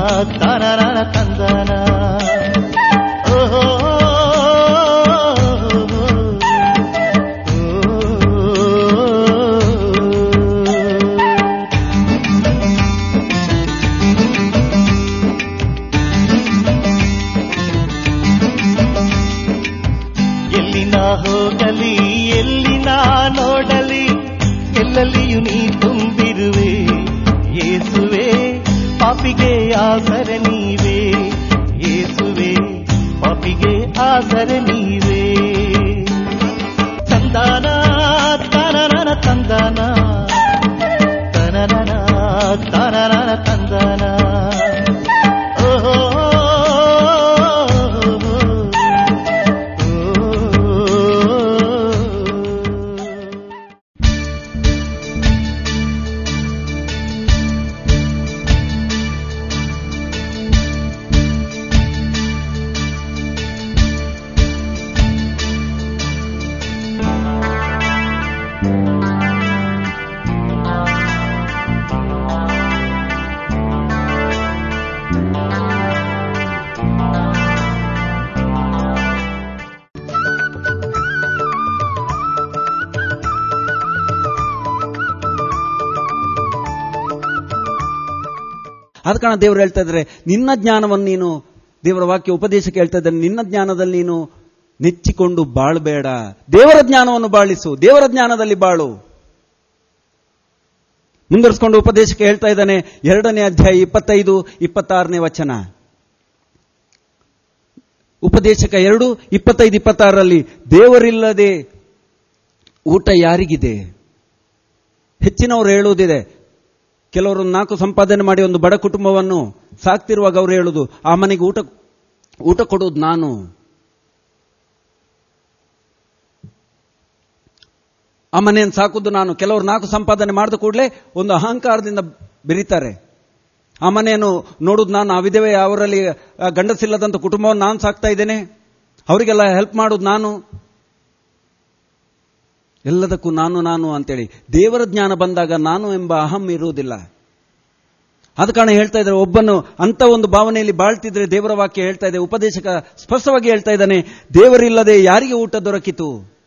ತಾನನ ತಂದನ ಓಹೋ ಎಲ್ಲಿ ನಾ ಹೋಗಲಿ ಎಲ್ಲಿ ನಾ ನೋಡಲಿ ಎಲ್ಲೆಲ್ಲಿಯೂ ನೀ ತುಂಬಿರುವೆ ಏಸುವೆ ಪಾಪಿಗೆ ಆಸರ ನೀವೇ ಏಸುವೆ ಪಾಪಿಗೆ ಆಸರ ನೀವೇ ತಂದಾನ ತನನ ತಂದಾನ ತನನ ತನನ ತಂದಾನ ಓಹೋ ಆದ ಕಾರಣ ದೇವರು ಹೇಳ್ತಾ ಇದ್ದಾರೆ ನಿನ್ನ ಜ್ಞಾನವನ್ನು ನೀನು ದೇವರ ವಾಕ್ಯ ಉಪದೇಶಕ್ಕೆ ಹೇಳ್ತಾ ಇದ್ದಾರೆ ನಿನ್ನ ಜ್ಞಾನದಲ್ಲಿ ನೀನು ನೆಚ್ಚಿಕೊಂಡು ಬಾಳಬೇಡ ದೇವರ ಜ್ಞಾನವನ್ನು ಬಾಳಿಸು ದೇವರ ಜ್ಞಾನದಲ್ಲಿ ಬಾಳು ಮುಂದುವರಿಸಿಕೊಂಡು ಉಪದೇಶಕ್ಕೆ ಹೇಳ್ತಾ ಇದ್ದಾನೆ ಎರಡನೇ ಅಧ್ಯಾಯ ಇಪ್ಪತ್ತೈದು ಇಪ್ಪತ್ತಾರನೇ ವಚನ ಉಪದೇಶಕ ಎರಡು ಇಪ್ಪತ್ತೈದು ಇಪ್ಪತ್ತಾರರಲ್ಲಿ ದೇವರಿಲ್ಲದೆ ಊಟ ಯಾರಿಗಿದೆ ಹೆಚ್ಚಿನವರು ಹೇಳುವುದಿದೆ ಕೆಲವರು ನಾಲ್ಕು ಸಂಪಾದನೆ ಮಾಡಿ ಒಂದು ಬಡ ಕುಟುಂಬವನ್ನು ಸಾಕ್ತಿರುವಾಗ ಅವರು ಹೇಳುದು ಆ ಮನೆಗೆ ಊಟ ಊಟ ಕೊಡುವುದು ನಾನು ಆ ಮನೆಯನ್ನು ಸಾಕುದು ನಾನು ಕೆಲವರು ನಾಲ್ಕು ಸಂಪಾದನೆ ಮಾಡಿದ ಕೂಡಲೇ ಒಂದು ಅಹಂಕಾರದಿಂದ ಬೆರೀತಾರೆ ಆ ಮನೆಯನ್ನು ನೋಡುದು ನಾನು ಆ ವಿಧವೆ ಅವರಲ್ಲಿ ಆ ಗಂಡಸಿಲ್ಲದಂತ ಕುಟುಂಬವನ್ನು ನಾನು ಸಾಕ್ತಾ ಇದ್ದೇನೆ ಅವರಿಗೆಲ್ಲ ಹೆಲ್ಪ್ ಮಾಡುದು ನಾನು ಎಲ್ಲದಕ್ಕೂ ನಾನು ನಾನು ಅಂತೇಳಿ ದೇವರ ಜ್ಞಾನ ಬಂದಾಗ ನಾನು ಎಂಬ ಅಹಂ ಇರುವುದಿಲ್ಲ ಆದ ಕಾರಣ ಹೇಳ್ತಾ ಇದ್ದಾರೆ ಒಬ್ಬನು ಅಂತ ಒಂದು ಭಾವನೆಯಲ್ಲಿ ಬಾಳ್ತಿದ್ರೆ ದೇವರ ವಾಕ್ಯ ಹೇಳ್ತಾ ಇದೆ ಉಪದೇಶಕ ಸ್ಪಷ್ಟವಾಗಿ ಹೇಳ್ತಾ ಇದ್ದಾನೆ ದೇವರಿಲ್ಲದೆ ಯಾರಿಗೆ ಊಟ ದೊರಕಿತು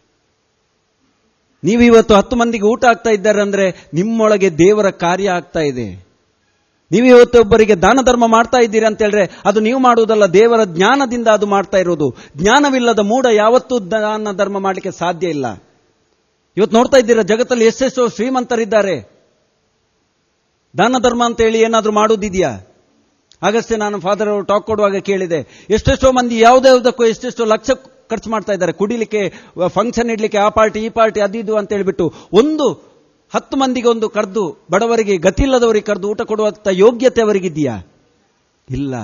ನೀವು ಇವತ್ತು ಹತ್ತು ಮಂದಿಗೆ ಊಟ ಆಗ್ತಾ ಇದ್ದಾರೆ ಅಂದ್ರೆ ನಿಮ್ಮೊಳಗೆ ದೇವರ ಕಾರ್ಯ ಆಗ್ತಾ ಇದೆ ನೀವು ಇವತ್ತು ಒಬ್ಬರಿಗೆ ದಾನ ಧರ್ಮ ಮಾಡ್ತಾ ಇದ್ದೀರಿ ಅಂತ ಹೇಳಿದ್ರೆ ಅದು ನೀವು ಮಾಡುವುದಲ್ಲ ದೇವರ ಜ್ಞಾನದಿಂದ ಅದು ಮಾಡ್ತಾ ಇರೋದು ಜ್ಞಾನವಿಲ್ಲದ ಮೂಢ ಯಾವತ್ತೂ ದಾನ ಧರ್ಮ ಮಾಡಲಿಕ್ಕೆ ಸಾಧ್ಯ ಇಲ್ಲ ಇವತ್ತು ನೋಡ್ತಾ ಇದ್ದೀರಾ ಜಗತ್ತಲ್ಲಿ ಎಷ್ಟೆಷ್ಟೋ ಶ್ರೀಮಂತರಿದ್ದಾರೆ ದಾನ ಧರ್ಮ ಅಂತ ಹೇಳಿ ಏನಾದರೂ ಮಾಡುವುದಿದೆಯಾ ಆಗಷ್ಟೇ ನಾನು ಫಾದರ್ ಅವರು ಟಾಕ್ ಕೊಡುವಾಗ ಕೇಳಿದೆ ಎಷ್ಟೆಷ್ಟೋ ಮಂದಿ ಯಾವುದ್ಯಾವುದಕ್ಕೂ ಎಷ್ಟೆಷ್ಟೋ ಲಕ್ಷ ಖರ್ಚು ಮಾಡ್ತಾ ಇದ್ದಾರೆ ಕುಡಿಲಿಕ್ಕೆ ಫಂಕ್ಷನ್ ಇಡ್ಲಿಕ್ಕೆ ಆ ಪಾರ್ಟಿ ಈ ಪಾರ್ಟಿ ಅದು ಇದು ಅಂತ ಹೇಳಿಬಿಟ್ಟು ಒಂದು ಹತ್ತು ಮಂದಿಗೆ ಒಂದು ಕರೆದು ಬಡವರಿಗೆ ಗತಿಯಿಲ್ಲದವರಿಗೆ ಕರೆದು ಊಟ ಕೊಡುವಂತ ಯೋಗ್ಯತೆ ಅವರಿಗಿದೆಯಾ ಇಲ್ಲ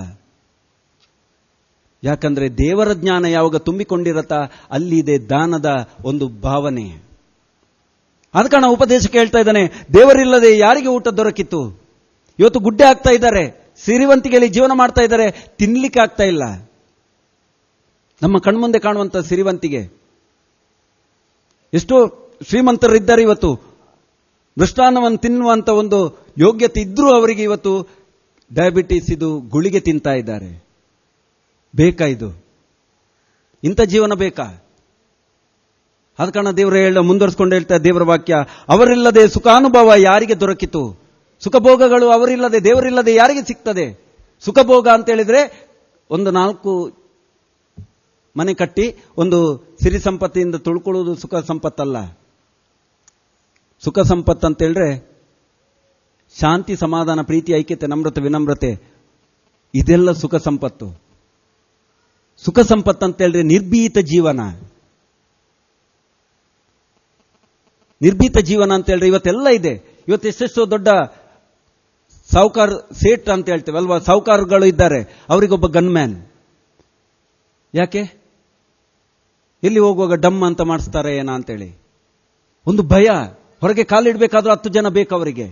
ಯಾಕಂದ್ರೆ ದೇವರ ಜ್ಞಾನ ಯಾವಾಗ ತುಂಬಿಕೊಂಡಿರತ್ತ ಅಲ್ಲಿದೆ ದಾನದ ಒಂದು ಭಾವನೆ ಆದ ಕಾರಣ ಉಪದೇಶಕ್ಕೆ ಹೇಳ್ತಾ ಇದ್ದಾನೆ ದೇವರಿಲ್ಲದೆ ಯಾರಿಗೆ ಊಟ ದೊರಕಿತ್ತು ಇವತ್ತು ಗುಡ್ಡೆ ಆಗ್ತಾ ಇದ್ದಾರೆ ಸಿರಿವಂತಿಗೆಯಲ್ಲಿ ಜೀವನ ಮಾಡ್ತಾ ಇದ್ದಾರೆ ತಿನ್ಲಿಕ್ಕೆ ಆಗ್ತಾ ಇಲ್ಲ ನಮ್ಮ ಕಣ್ಮುಂದೆ ಕಾಣುವಂತ ಸಿರಿವಂತಿಗೆ ಎಷ್ಟೋ ಶ್ರೀಮಂತರಿದ್ದಾರೆ ಇವತ್ತು ಮೃಷ್ಟಾನ್ನವನ್ನು ತಿನ್ನುವಂತ ಒಂದು ಯೋಗ್ಯತೆ ಇದ್ರೂ ಅವರಿಗೆ ಇವತ್ತು ಡಯಾಬಿಟಿಸ್ ಇದು ಗುಳಿಗೆ ತಿಂತಾ ಇದ್ದಾರೆ ಬೇಕಾ ಇದು ಇಂಥ ಜೀವನ ಬೇಕಾ ಆದ ಕಾರಣ ದೇವರ ಹೇಳ ಮುಂದುವರಿಸಿಕೊಂಡು ಹೇಳ್ತಾ ದೇವರ ವಾಕ್ಯ ಅವರಿಲ್ಲದೆ ಸುಖಾನುಭವ ಯಾರಿಗೆ ದೊರಕಿತು ಸುಖಭೋಗಗಳು ಅವರಿಲ್ಲದೆ ದೇವರಿಲ್ಲದೆ ಯಾರಿಗೆ ಸಿಗ್ತದೆ ಸುಖಭೋಗ ಅಂತ ಹೇಳಿದ್ರೆ ಒಂದು ನಾಲ್ಕು ಮನೆ ಕಟ್ಟಿ ಒಂದು ಸಿರಿ ಸಂಪತ್ತಿಯಿಂದ ತುಳ್ಕೊಳ್ಳುವುದು ಸುಖ ಸಂಪತ್ತಲ್ಲ ಸುಖ ಸಂಪತ್ತು ಅಂತ ಹೇಳಿದ್ರೆ ಶಾಂತಿ ಸಮಾಧಾನ ಪ್ರೀತಿ ಐಕ್ಯತೆ ನಮ್ರತೆ ವಿನಮ್ರತೆ ಇದೆಲ್ಲ ಸುಖ ಸಂಪತ್ತು ಸುಖ ಸಂಪತ್ತು ಅಂತ ಹೇಳಿದ್ರೆ ನಿರ್ಭೀತ ಜೀವನ ನಿರ್ಭೀತ ಜೀವನ ಅಂತ ಹೇಳಿದ್ರೆ ಇವತ್ತೆಲ್ಲ ಇದೆ ಇವತ್ತು ಎಷ್ಟೆಷ್ಟೋ ದೊಡ್ಡ ಸಾವುಕಾರ ಸೇಟ್ ಅಂತ ಹೇಳ್ತೇವೆ ಅಲ್ವಾ ಸಾವುಕಾರಗಳು ಇದ್ದಾರೆ ಅವರಿಗೊಬ್ಬ ಗನ್ಮ್ಯಾನ್ ಯಾಕೆ ಎಲ್ಲಿ ಹೋಗುವಾಗ ಡಮ್ ಅಂತ ಮಾಡಿಸ್ತಾರೆ ಏನ ಅಂತೇಳಿ ಒಂದು ಭಯ ಹೊರಗೆ ಕಾಲಿಡಬೇಕಾದ್ರೂ ಹತ್ತು ಜನ ಬೇಕು ಅವರಿಗೆ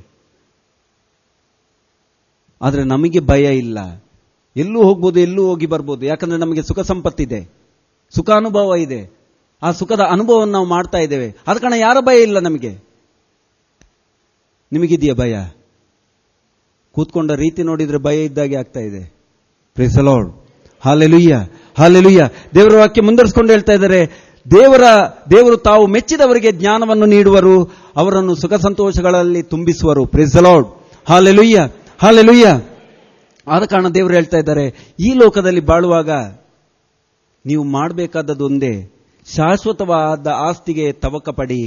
ಆದರೆ ನಮಗೆ ಭಯ ಇಲ್ಲ ಎಲ್ಲೂ ಹೋಗ್ಬೋದು ಎಲ್ಲೂ ಹೋಗಿ ಬರ್ಬೋದು ಯಾಕಂದ್ರೆ ನಮಗೆ ಸುಖ ಸಂಪತ್ತಿದೆ ಸುಖ ಅನುಭವ ಇದೆ ಆ ಸುಖದ ಅನುಭವವನ್ನು ನಾವು ಮಾಡ್ತಾ ಇದ್ದೇವೆ ಆದ ಕಾರಣ ಯಾರ ಭಯ ಇಲ್ಲ ನಮಗೆ ನಿಮಗಿದೆಯಾ ಭಯ ಕೂತ್ಕೊಂಡ ರೀತಿ ನೋಡಿದ್ರೆ ಭಯ ಇದ್ದಾಗೆ ಆಗ್ತಾ ಇದೆ ಪ್ರಿಸಲೋಡ್ ಹಾಲೆಲುಯ್ಯ ಹಾಲೆಲುಯ್ಯ ದೇವರ ವಾಕ್ಯ ಮುಂದರಿಸಿಕೊಂಡು ಹೇಳ್ತಾ ಇದ್ದಾರೆ ದೇವರ ದೇವರು ತಾವು ಮೆಚ್ಚಿದವರಿಗೆ ಜ್ಞಾನವನ್ನು ನೀಡುವರು ಅವರನ್ನು ಸುಖ ಸಂತೋಷಗಳಲ್ಲಿ ತುಂಬಿಸುವರು ಪ್ರಿಸಲೋಡ್ ಹಾಲೆಲುಯ್ಯ ಹಾಲೆಲುಯ್ಯ ಆದ ಕಾರಣ ದೇವರು ಹೇಳ್ತಾ ಇದ್ದಾರೆ ಈ ಲೋಕದಲ್ಲಿ ಬಾಳುವಾಗ ನೀವು ಮಾಡಬೇಕಾದದ್ದು ಒಂದೇ ಶಾಶ್ವತವಾದ ಆಸ್ತಿಗೆ ತವಕ ಪಡಿ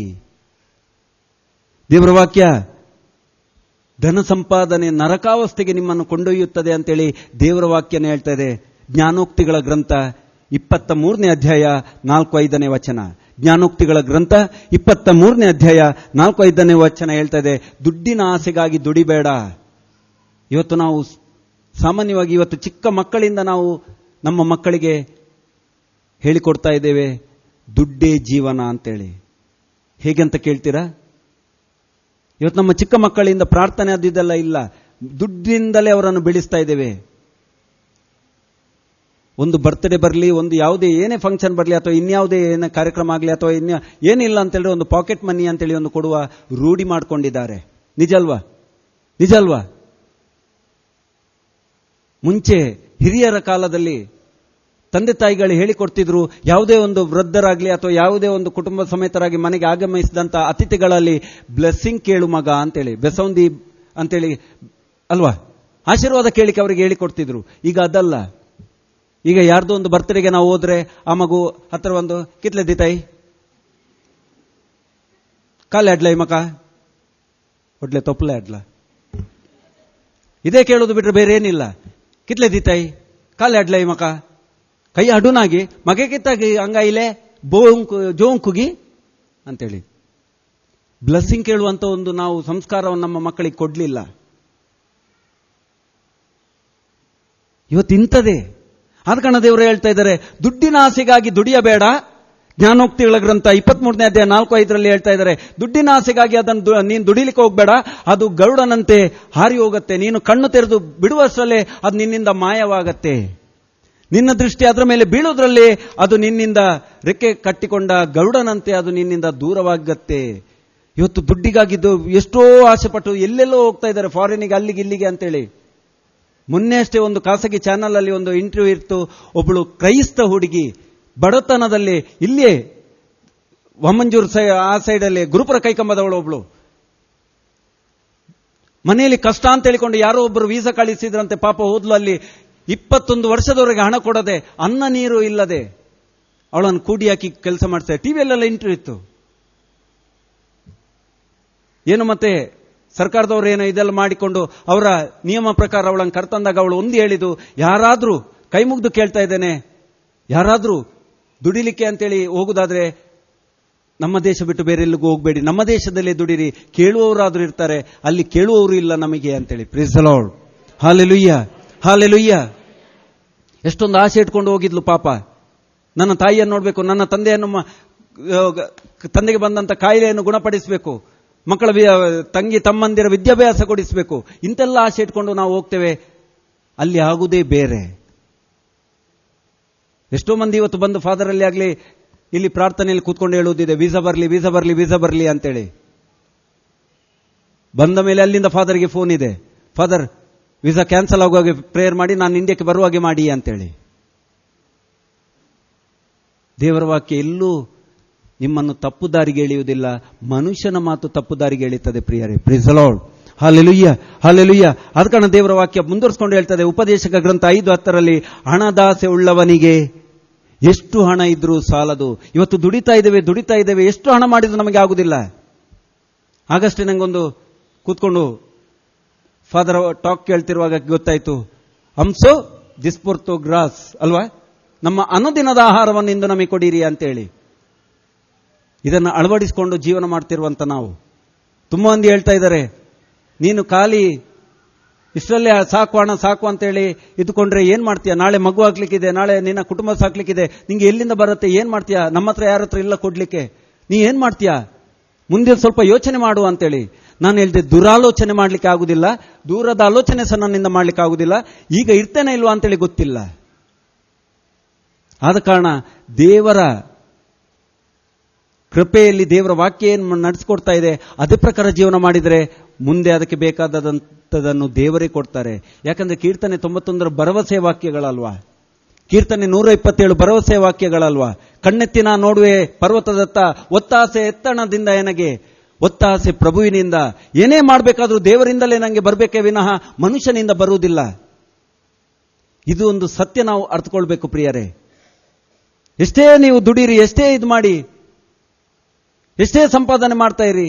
ದೇವರ ವಾಕ್ಯ ಧನ ಸಂಪಾದನೆ ನರಕಾವಸ್ಥೆಗೆ ನಿಮ್ಮನ್ನು ಕೊಂಡೊಯ್ಯುತ್ತದೆ ಅಂತೇಳಿ ದೇವರ ವಾಕ್ಯನ ಹೇಳ್ತಾ ಇದೆ ಜ್ಞಾನೋಕ್ತಿಗಳ ಗ್ರಂಥ ಇಪ್ಪತ್ತ ಮೂರನೇ ಅಧ್ಯಾಯ ನಾಲ್ಕು ಐದನೇ ವಚನ ಜ್ಞಾನೋಕ್ತಿಗಳ ಗ್ರಂಥ ಇಪ್ಪತ್ತ ಮೂರನೇ ಅಧ್ಯಾಯ ನಾಲ್ಕು ಐದನೇ ವಚನ ಹೇಳ್ತಾ ಇದೆ ದುಡ್ಡಿನ ಆಸೆಗಾಗಿ ದುಡಿಬೇಡ ಇವತ್ತು ನಾವು ಸಾಮಾನ್ಯವಾಗಿ ಇವತ್ತು ಚಿಕ್ಕ ಮಕ್ಕಳಿಂದ ನಾವು ನಮ್ಮ ಮಕ್ಕಳಿಗೆ ಹೇಳಿಕೊಡ್ತಾ ಇದ್ದೇವೆ ದುಡ್ಡೇ ಜೀವನ ಅಂತೇಳಿ ಹೇಗೆ ಕೇಳ್ತೀರಾ ಇವತ್ತು ನಮ್ಮ ಚಿಕ್ಕ ಮಕ್ಕಳಿಂದ ಪ್ರಾರ್ಥನೆ ಅದು ಇದೆಲ್ಲ ಇಲ್ಲ ದುಡ್ಡಿಂದಲೇ ಅವರನ್ನು ಬೆಳೆಸ್ತಾ ಇದ್ದೇವೆ ಒಂದು ಬರ್ತ್ಡೇ ಬರಲಿ ಒಂದು ಯಾವುದೇ ಏನೇ ಫಂಕ್ಷನ್ ಬರಲಿ ಅಥವಾ ಇನ್ಯಾವುದೇ ಏನೇ ಕಾರ್ಯಕ್ರಮ ಆಗಲಿ ಅಥವಾ ಇನ್ಯಾ ಏನಿಲ್ಲ ಅಂತೇಳಿ ಒಂದು ಪಾಕೆಟ್ ಮನಿ ಅಂತೇಳಿ ಒಂದು ಕೊಡುವ ರೂಢಿ ಮಾಡಿಕೊಂಡಿದ್ದಾರೆ ನಿಜ ಅಲ್ವಾ ನಿಜ ಅಲ್ವಾ ಮುಂಚೆ ಹಿರಿಯರ ಕಾಲದಲ್ಲಿ ತಂದೆ ತಾಯಿಗಳು ಹೇಳಿಕೊಡ್ತಿದ್ರು ಯಾವುದೇ ಒಂದು ವೃದ್ಧರಾಗ್ಲಿ ಅಥವಾ ಯಾವುದೇ ಒಂದು ಕುಟುಂಬ ಸಮೇತರಾಗಿ ಮನೆಗೆ ಆಗಮಿಸಿದಂತ ಅತಿಥಿಗಳಲ್ಲಿ ಬ್ಲೆಸ್ಸಿಂಗ್ ಕೇಳು ಮಗ ಅಂತೇಳಿ ಬೆಸೌಂದಿ ಅಂತೇಳಿ ಅಲ್ವಾ ಆಶೀರ್ವಾದ ಕೇಳಿಕೆ ಅವರಿಗೆ ಹೇಳಿಕೊಡ್ತಿದ್ರು ಈಗ ಅದಲ್ಲ ಈಗ ಯಾರ್ದೋ ಒಂದು ಬರ್ತ್ಡೇಗೆ ನಾವು ಹೋದ್ರೆ ಆ ಮಗು ಹತ್ರ ಒಂದು ಕಿತ್ಲೆ ತಾಯಿ ಕಾಲ ಅಡ್ಲ ಈ ಮಕ ಒಡ್ಲೆ ತೊಪ್ಪಲೆ ಅಡ್ಲ ಇದೇ ಕೇಳೋದು ಬಿಟ್ರೆ ಬೇರೆ ಏನಿಲ್ಲ ಕಿತ್ಲೆ ದಿತಾಯಿ ಕಾಲ ಅಡ್ಲ ಈ ಮಕ ಕೈ ಅಡುನಾಗಿ ಮಗೆ ಕಿತ್ತಾಗಿ ಹಂಗಾಯಿಲೆ ಬೋಂಕು ಜೋಂಕುಗಿ ಅಂತೇಳಿ ಬ್ಲೆಸ್ಸಿಂಗ್ ಕೇಳುವಂತ ಒಂದು ನಾವು ಸಂಸ್ಕಾರವನ್ನು ನಮ್ಮ ಮಕ್ಕಳಿಗೆ ಕೊಡ್ಲಿಲ್ಲ ಇವತ್ತು ಇಂಥದೇ ಆದ ಕಾರಣ ದೇವರು ಹೇಳ್ತಾ ಇದ್ದಾರೆ ದುಡ್ಡಿನ ಆಸೆಗಾಗಿ ದುಡಿಯಬೇಡ ಜ್ಞಾನೋಕ್ತಿಗಳ ಗ್ರಂಥ ಇಪ್ಪತ್ಮೂರನೇ ಅಧ್ಯಾಯ ನಾಲ್ಕು ಐದರಲ್ಲಿ ಹೇಳ್ತಾ ಇದ್ದಾರೆ ದುಡ್ಡಿನ ಆಸೆಗಾಗಿ ಅದನ್ನು ದು- ನೀನು ದುಡಿಲಿಕ್ಕೆ ಹೋಗ್ಬೇಡ ಅದು ಗರುಡನಂತೆ ಹಾರಿ ಹೋಗುತ್ತೆ ನೀನು ಕಣ್ಣು ತೆರೆದು ಬಿಡುವಷ್ಟರಲ್ಲೇ ಅದು ನಿನ್ನಿಂದ ಮಾಯವಾಗತ್ತೆ ನಿನ್ನ ದೃಷ್ಟಿ ಅದರ ಮೇಲೆ ಬೀಳೋದ್ರಲ್ಲಿ ಅದು ನಿನ್ನಿಂದ ರೆಕ್ಕೆ ಕಟ್ಟಿಕೊಂಡ ಗರುಡನಂತೆ ಅದು ನಿನ್ನಿಂದ ದೂರವಾಗತ್ತೆ ಇವತ್ತು ದುಡ್ಡಿಗಾಗಿದ್ದು ಎಷ್ಟೋ ಆಸೆ ಪಟ್ಟು ಎಲ್ಲೆಲ್ಲೋ ಹೋಗ್ತಾ ಇದ್ದಾರೆ ಫಾರಿನಿಗೆ ಅಲ್ಲಿಗೆ ಇಲ್ಲಿಗೆ ಅಂತೇಳಿ ಮೊನ್ನೆ ಅಷ್ಟೇ ಒಂದು ಖಾಸಗಿ ಚಾನಲ್ ಅಲ್ಲಿ ಒಂದು ಇಂಟರ್ವ್ಯೂ ಇತ್ತು ಒಬ್ಬಳು ಕ್ರೈಸ್ತ ಹುಡುಗಿ ಬಡತನದಲ್ಲಿ ಇಲ್ಲಿಯೇ ವಮಂಜೂರ್ ಸೈ ಆ ಸೈಡಲ್ಲಿ ಗುರುಪುರ ಕೈಕಂಬದವಳು ಒಬ್ಳು ಮನೆಯಲ್ಲಿ ಕಷ್ಟ ಅಂತ ಹೇಳಿಕೊಂಡು ಯಾರೋ ಒಬ್ಬರು ವೀಸಾ ಕಳಿಸಿದ್ರಂತೆ ಪಾಪ ಹೋದ್ಲು ಅಲ್ಲಿ ಇಪ್ಪತ್ತೊಂದು ವರ್ಷದವರೆಗೆ ಹಣ ಕೊಡದೆ ಅನ್ನ ನೀರು ಇಲ್ಲದೆ ಅವಳನ್ನು ಕೂಡಿ ಹಾಕಿ ಕೆಲಸ ಮಾಡ್ತಾರೆ ಟಿವಿಯಲ್ಲೆಲ್ಲ ಇಂಟರ್ವ್ಯೂ ಇತ್ತು ಏನು ಮತ್ತೆ ಸರ್ಕಾರದವರು ಏನೋ ಇದೆಲ್ಲ ಮಾಡಿಕೊಂಡು ಅವರ ನಿಯಮ ಪ್ರಕಾರ ಅವಳನ್ನು ಕರ್ತಂದಾಗ ಅವಳು ಒಂದು ಹೇಳಿದು ಯಾರಾದ್ರೂ ಕೈ ಮುಗ್ದು ಕೇಳ್ತಾ ಇದ್ದೇನೆ ಯಾರಾದ್ರೂ ದುಡಿಲಿಕ್ಕೆ ಅಂತೇಳಿ ಹೋಗುದಾದ್ರೆ ನಮ್ಮ ದೇಶ ಬಿಟ್ಟು ಬೇರೆ ಎಲ್ಲಿಗೂ ಹೋಗಬೇಡಿ ನಮ್ಮ ದೇಶದಲ್ಲೇ ದುಡಿರಿ ಕೇಳುವವರಾದ್ರೂ ಇರ್ತಾರೆ ಅಲ್ಲಿ ಕೇಳುವವರು ಇಲ್ಲ ನಮಗೆ ಅಂತೇಳಿ ಪ್ರಿಸಲೋಡ್ ಹಾಲೆಲುಯ್ಯ ಹಾಲೆಲುಯ್ಯ ಎಷ್ಟೊಂದು ಆಸೆ ಇಟ್ಕೊಂಡು ಹೋಗಿದ್ಲು ಪಾಪ ನನ್ನ ತಾಯಿಯನ್ನು ನೋಡಬೇಕು ನನ್ನ ತಂದೆಯನ್ನು ಮ- ಆ, ತಂದೆಗೆ ಬಂದಂತ ಕಾಯಿಲೆಯನ್ನು ಗುಣಪಡಿಸಬೇಕು ಮಕ್ಕಳ ವಿ- ತಂಗಿ ತಮ್ಮಂದಿರ ವಿದ್ಯಾಭ್ಯಾಸ ಕೊಡಿಸಬೇಕು ಇಂತೆಲ್ಲ ಆಸೆ ಇಟ್ಕೊಂಡು ನಾವು ಹೋಗ್ತೇವೆ ಅಲ್ಲಿ ಆಗುವುದೇ ಬೇರೆ ಎಷ್ಟೋ ಮಂದಿ ಇವತ್ತು ಬಂದು ಫಾದರ್ ಅಲ್ಲಿ ಆಗಲಿ ಇಲ್ಲಿ ಪ್ರಾರ್ಥನೆಯಲ್ಲಿ ಕೂತ್ಕೊಂಡು ಹೇಳುವುದಿದೆ ವೀಸಾ ಬರಲಿ ವೀಸಾ ಬರಲಿ ವೀಸಾ ಬರಲಿ ಅಂತೇಳಿ ಬಂದ ಮೇಲೆ ಅಲ್ಲಿಂದ ಫಾದರ್ಗೆ ಫೋನ್ ಇದೆ ಫಾದರ್ ವೀಸಾ ಕ್ಯಾನ್ಸಲ್ ಆಗುವಾಗೆ ಪ್ರೇಯರ್ ಮಾಡಿ ನಾನು ಇಂಡಿಯಾಕ್ಕೆ ಬರುವಾಗೆ ಮಾಡಿ ಅಂತೇಳಿ ದೇವರ ವಾಕ್ಯ ಎಲ್ಲೂ ನಿಮ್ಮನ್ನು ತಪ್ಪು ದಾರಿಗೆ ಎಳೆಯುವುದಿಲ್ಲ ಮನುಷ್ಯನ ಮಾತು ತಪ್ಪು ದಾರಿಗೆ ಎಳೆಯುತ್ತದೆ ಪ್ರಿಯರೇ ಪ್ರಿಸಲೋಡ್ ಹಾಲೆಲುಯ್ಯ ಹಾಲೆಲುಯ್ಯ ಅದ ಕಾರಣ ದೇವರ ವಾಕ್ಯ ಮುಂದುವರಿಸಿಕೊಂಡು ಹೇಳ್ತದೆ ಉಪದೇಶಕ ಗ್ರಂಥ ಐದು ಹತ್ತರಲ್ಲಿ ಹಣದಾಸೆ ಉಳ್ಳವನಿಗೆ ಎಷ್ಟು ಹಣ ಇದ್ರೂ ಸಾಲದು ಇವತ್ತು ದುಡಿತಾ ಇದ್ದೇವೆ ದುಡಿತಾ ಇದ್ದೇವೆ ಎಷ್ಟು ಹಣ ಮಾಡಿದ್ರು ನಮಗೆ ಆಗುದಿಲ್ಲ ಆಗಷ್ಟೇ ನಂಗೊಂದು ಕೂತ್ಕೊಂಡು ಫಾದರ್ ಟಾಕ್ ಕೇಳ್ತಿರುವಾಗ ಗೊತ್ತಾಯ್ತು ಹಂಸೋ ದಿಸ್ಪುರ್ತು ಗ್ರಾಸ್ ಅಲ್ವಾ ನಮ್ಮ ಅನುದಿನದ ಆಹಾರವನ್ನು ಇಂದು ನಮಗೆ ಕೊಡಿರಿ ಅಂತೇಳಿ ಇದನ್ನು ಅಳವಡಿಸಿಕೊಂಡು ಜೀವನ ಮಾಡ್ತಿರುವಂತ ನಾವು ತುಂಬ ಮಂದಿ ಹೇಳ್ತಾ ಇದ್ದಾರೆ ನೀನು ಖಾಲಿ ಇಷ್ಟರಲ್ಲೇ ಸಾಕು ಹಣ ಸಾಕು ಅಂತೇಳಿ ಇದ್ಕೊಂಡ್ರೆ ಏನ್ ಮಾಡ್ತೀಯ ನಾಳೆ ಮಗು ಹಾಕ್ಲಿಕ್ಕಿದೆ ನಾಳೆ ನಿನ್ನ ಕುಟುಂಬ ಸಾಕ್ಲಿಕ್ಕಿದೆ ನಿಂಗೆ ಎಲ್ಲಿಂದ ಬರುತ್ತೆ ಏನ್ ಮಾಡ್ತೀಯ ನಮ್ಮ ಹತ್ರ ಯಾರ ಹತ್ರ ಇಲ್ಲ ಕೊಡ್ಲಿಕ್ಕೆ ನೀ ಏನ್ ಮಾಡ್ತೀಯ ಮುಂದೆ ಸ್ವಲ್ಪ ಯೋಚನೆ ಮಾಡು ಅಂತೇಳಿ ನಾನು ಹೇಳಿದೆ ದುರಾಲೋಚನೆ ಮಾಡ್ಲಿಕ್ಕೆ ಆಗುದಿಲ್ಲ ದೂರದ ಆಲೋಚನೆ ಸಹ ನನ್ನಿಂದ ಮಾಡ್ಲಿಕ್ಕೆ ಆಗುದಿಲ್ಲ ಈಗ ಇರ್ತೇನೆ ಇಲ್ವಾ ಅಂತೇಳಿ ಗೊತ್ತಿಲ್ಲ ಆದ ಕಾರಣ ದೇವರ ಕೃಪೆಯಲ್ಲಿ ದೇವರ ವಾಕ್ಯ ಏನು ನಡೆಸ್ಕೊಡ್ತಾ ಇದೆ ಅದೇ ಪ್ರಕಾರ ಜೀವನ ಮಾಡಿದರೆ ಮುಂದೆ ಅದಕ್ಕೆ ಬೇಕಾದಂಥದನ್ನು ದೇವರೇ ಕೊಡ್ತಾರೆ ಯಾಕಂದ್ರೆ ಕೀರ್ತನೆ ತೊಂಬತ್ತೊಂದರ ಭರವಸೆ ವಾಕ್ಯಗಳಲ್ವಾ ಕೀರ್ತನೆ ನೂರ ಇಪ್ಪತ್ತೇಳು ಭರವಸೆ ವಾಕ್ಯಗಳಲ್ವಾ ಕಣ್ಣೆತ್ತಿನ ನೋಡುವೆ ಪರ್ವತದತ್ತ ಒತ್ತಾಸೆ ಎತ್ತಣದಿಂದ ನನಗೆ ಒತ್ತಾಸೆ ಪ್ರಭುವಿನಿಂದ ಏನೇ ಮಾಡಬೇಕಾದ್ರೂ ದೇವರಿಂದಲೇ ನನಗೆ ಬರಬೇಕೇ ವಿನಃ ಮನುಷ್ಯನಿಂದ ಬರುವುದಿಲ್ಲ ಇದು ಒಂದು ಸತ್ಯ ನಾವು ಅರ್ಥಕೊಳ್ಬೇಕು ಪ್ರಿಯರೇ ಎಷ್ಟೇ ನೀವು ದುಡೀರಿ ಎಷ್ಟೇ ಇದು ಮಾಡಿ ಎಷ್ಟೇ ಸಂಪಾದನೆ ಮಾಡ್ತಾ ಇರಿ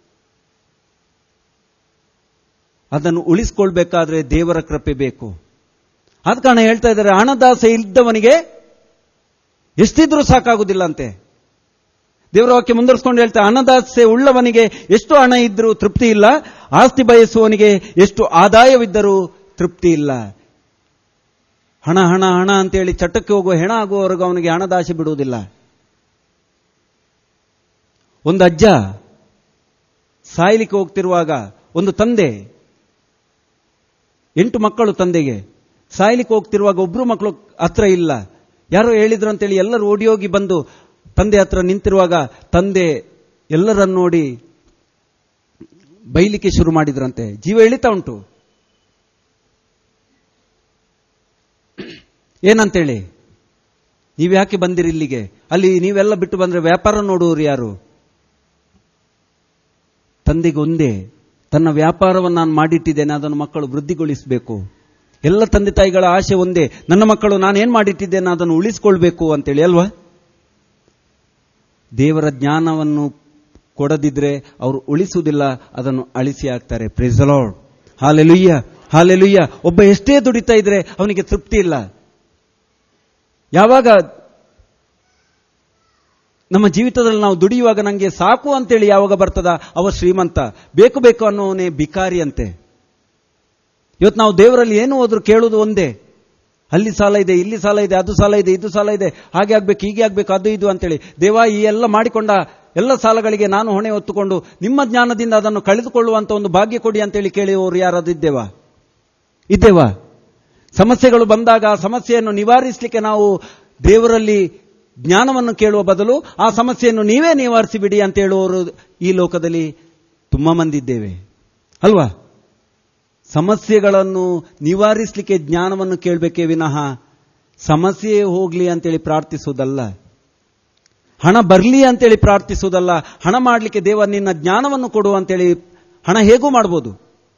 ಅದನ್ನು ಉಳಿಸ್ಕೊಳ್ಬೇಕಾದ್ರೆ ದೇವರ ಕೃಪೆ ಬೇಕು ಆದ ಕಾರಣ ಹೇಳ್ತಾ ಇದ್ದಾರೆ ಹಣದಾಸೆ ಇದ್ದವನಿಗೆ ಎಷ್ಟಿದ್ರೂ ಸಾಕಾಗುದಿಲ್ಲ ಅಂತೆ ದೇವರ ವಾಕ್ಯ ಮುಂದುವರಿಸ್ಕೊಂಡು ಹೇಳ್ತಾ ಹಣದಾಸೆ ಉಳ್ಳವನಿಗೆ ಎಷ್ಟು ಹಣ ಇದ್ರೂ ತೃಪ್ತಿ ಇಲ್ಲ ಆಸ್ತಿ ಬಯಸುವವನಿಗೆ ಎಷ್ಟು ಆದಾಯವಿದ್ದರೂ ತೃಪ್ತಿ ಇಲ್ಲ ಹಣ ಹಣ ಹಣ ಅಂತೇಳಿ ಚಟ್ಟಕ್ಕೆ ಹೋಗುವ ಹೆಣ ಆಗುವವರೆಗೂ ಅವನಿಗೆ ಹಣದಾಸೆ ಬಿಡುವುದಿಲ್ಲ ಒಂದು ಅಜ್ಜ ಸಾಯ್ಲಿಕ್ಕೆ ಹೋಗ್ತಿರುವಾಗ ಒಂದು ತಂದೆ ಎಂಟು ಮಕ್ಕಳು ತಂದೆಗೆ ಸಾಯ್ಲಿಕ್ಕೆ ಹೋಗ್ತಿರುವಾಗ ಒಬ್ರು ಮಕ್ಕಳು ಹತ್ರ ಇಲ್ಲ ಯಾರೋ ಹೇಳಿದ್ರು ಅಂತೇಳಿ ಎಲ್ಲರೂ ಓಡಿ ಹೋಗಿ ಬಂದು ತಂದೆ ಹತ್ರ ನಿಂತಿರುವಾಗ ತಂದೆ ಎಲ್ಲರನ್ನು ನೋಡಿ ಬೈಲಿಕ್ಕೆ ಶುರು ಮಾಡಿದ್ರಂತೆ ಜೀವ ಎಳಿತಾ ಉಂಟು ಏನಂತೇಳಿ ನೀವು ಯಾಕೆ ಬಂದಿರಿ ಇಲ್ಲಿಗೆ ಅಲ್ಲಿ ನೀವೆಲ್ಲ ಬಿಟ್ಟು ಬಂದ್ರೆ ವ್ಯಾಪಾರ ನೋಡುವರು ಯಾರು ತಂದೆಗೆ ಒಂದೇ ತನ್ನ ವ್ಯಾಪಾರವನ್ನು ನಾನು ಮಾಡಿಟ್ಟಿದ್ದೇನೆ ಅದನ್ನು ಮಕ್ಕಳು ವೃದ್ಧಿಗೊಳಿಸಬೇಕು ಎಲ್ಲ ತಂದೆ ತಾಯಿಗಳ ಆಶೆ ಒಂದೇ ನನ್ನ ಮಕ್ಕಳು ನಾನೇನ್ ಮಾಡಿಟ್ಟಿದ್ದೇನೆ ಅದನ್ನು ಉಳಿಸ್ಕೊಳ್ಬೇಕು ಅಂತೇಳಿ ಅಲ್ವಾ ದೇವರ ಜ್ಞಾನವನ್ನು ಕೊಡದಿದ್ರೆ ಅವರು ಉಳಿಸುವುದಿಲ್ಲ ಅದನ್ನು ಅಳಿಸಿ ಹಾಕ್ತಾರೆ ಪ್ರೆಸಲಾಡ್ ಹಾಲೆಲುಯ್ಯ ಹಾಲೆಲುಯ್ಯ ಒಬ್ಬ ಎಷ್ಟೇ ದುಡಿತಾ ಇದ್ರೆ ಅವನಿಗೆ ತೃಪ್ತಿ ಇಲ್ಲ ಯಾವಾಗ ನಮ್ಮ ಜೀವಿತದಲ್ಲಿ ನಾವು ದುಡಿಯುವಾಗ ನನಗೆ ಸಾಕು ಅಂತೇಳಿ ಯಾವಾಗ ಬರ್ತದ ಅವ ಶ್ರೀಮಂತ ಬೇಕು ಬೇಕು ಅನ್ನೋವನೇ ಬಿಕಾರಿ ಅಂತೆ ಇವತ್ತು ನಾವು ದೇವರಲ್ಲಿ ಏನು ಹೋದ್ರು ಕೇಳುವುದು ಒಂದೇ ಅಲ್ಲಿ ಸಾಲ ಇದೆ ಇಲ್ಲಿ ಸಾಲ ಇದೆ ಅದು ಸಾಲ ಇದೆ ಇದು ಸಾಲ ಇದೆ ಹಾಗೆ ಆಗ್ಬೇಕು ಹೀಗೆ ಆಗ್ಬೇಕು ಅದು ಇದು ಅಂತೇಳಿ ದೇವ ಈ ಎಲ್ಲ ಮಾಡಿಕೊಂಡ ಎಲ್ಲ ಸಾಲಗಳಿಗೆ ನಾನು ಹೊಣೆ ಹೊತ್ತುಕೊಂಡು ನಿಮ್ಮ ಜ್ಞಾನದಿಂದ ಅದನ್ನು ಕಳೆದುಕೊಳ್ಳುವಂತ ಒಂದು ಭಾಗ್ಯ ಕೊಡಿ ಅಂತೇಳಿ ಕೇಳುವವರು ಯಾರಾದ್ರೂ ಇದ್ದೇವಾ ಇದ್ದೇವಾ ಸಮಸ್ಯೆಗಳು ಬಂದಾಗ ಆ ಸಮಸ್ಯೆಯನ್ನು ನಿವಾರಿಸಲಿಕ್ಕೆ ನಾವು ದೇವರಲ್ಲಿ ಜ್ಞಾನವನ್ನು ಕೇಳುವ ಬದಲು ಆ ಸಮಸ್ಯೆಯನ್ನು ನೀವೇ ನಿವಾರಿಸಿ ಬಿಡಿ ಅಂತ ಹೇಳುವವರು ಈ ಲೋಕದಲ್ಲಿ ತುಂಬಾ ಮಂದಿ ಇದ್ದೇವೆ ಅಲ್ವಾ ಸಮಸ್ಯೆಗಳನ್ನು ನಿವಾರಿಸಲಿಕ್ಕೆ ಜ್ಞಾನವನ್ನು ಕೇಳಬೇಕೇ ವಿನಃ ಸಮಸ್ಯೆ ಹೋಗ್ಲಿ ಅಂತೇಳಿ ಪ್ರಾರ್ಥಿಸುವುದಲ್ಲ ಹಣ ಬರಲಿ ಅಂತೇಳಿ ಪ್ರಾರ್ಥಿಸುವುದಲ್ಲ ಹಣ ಮಾಡಲಿಕ್ಕೆ ದೇವ ನಿನ್ನ ಜ್ಞಾನವನ್ನು ಕೊಡು ಅಂತೇಳಿ ಹಣ ಹೇಗೂ ಮಾಡ್ಬೋದು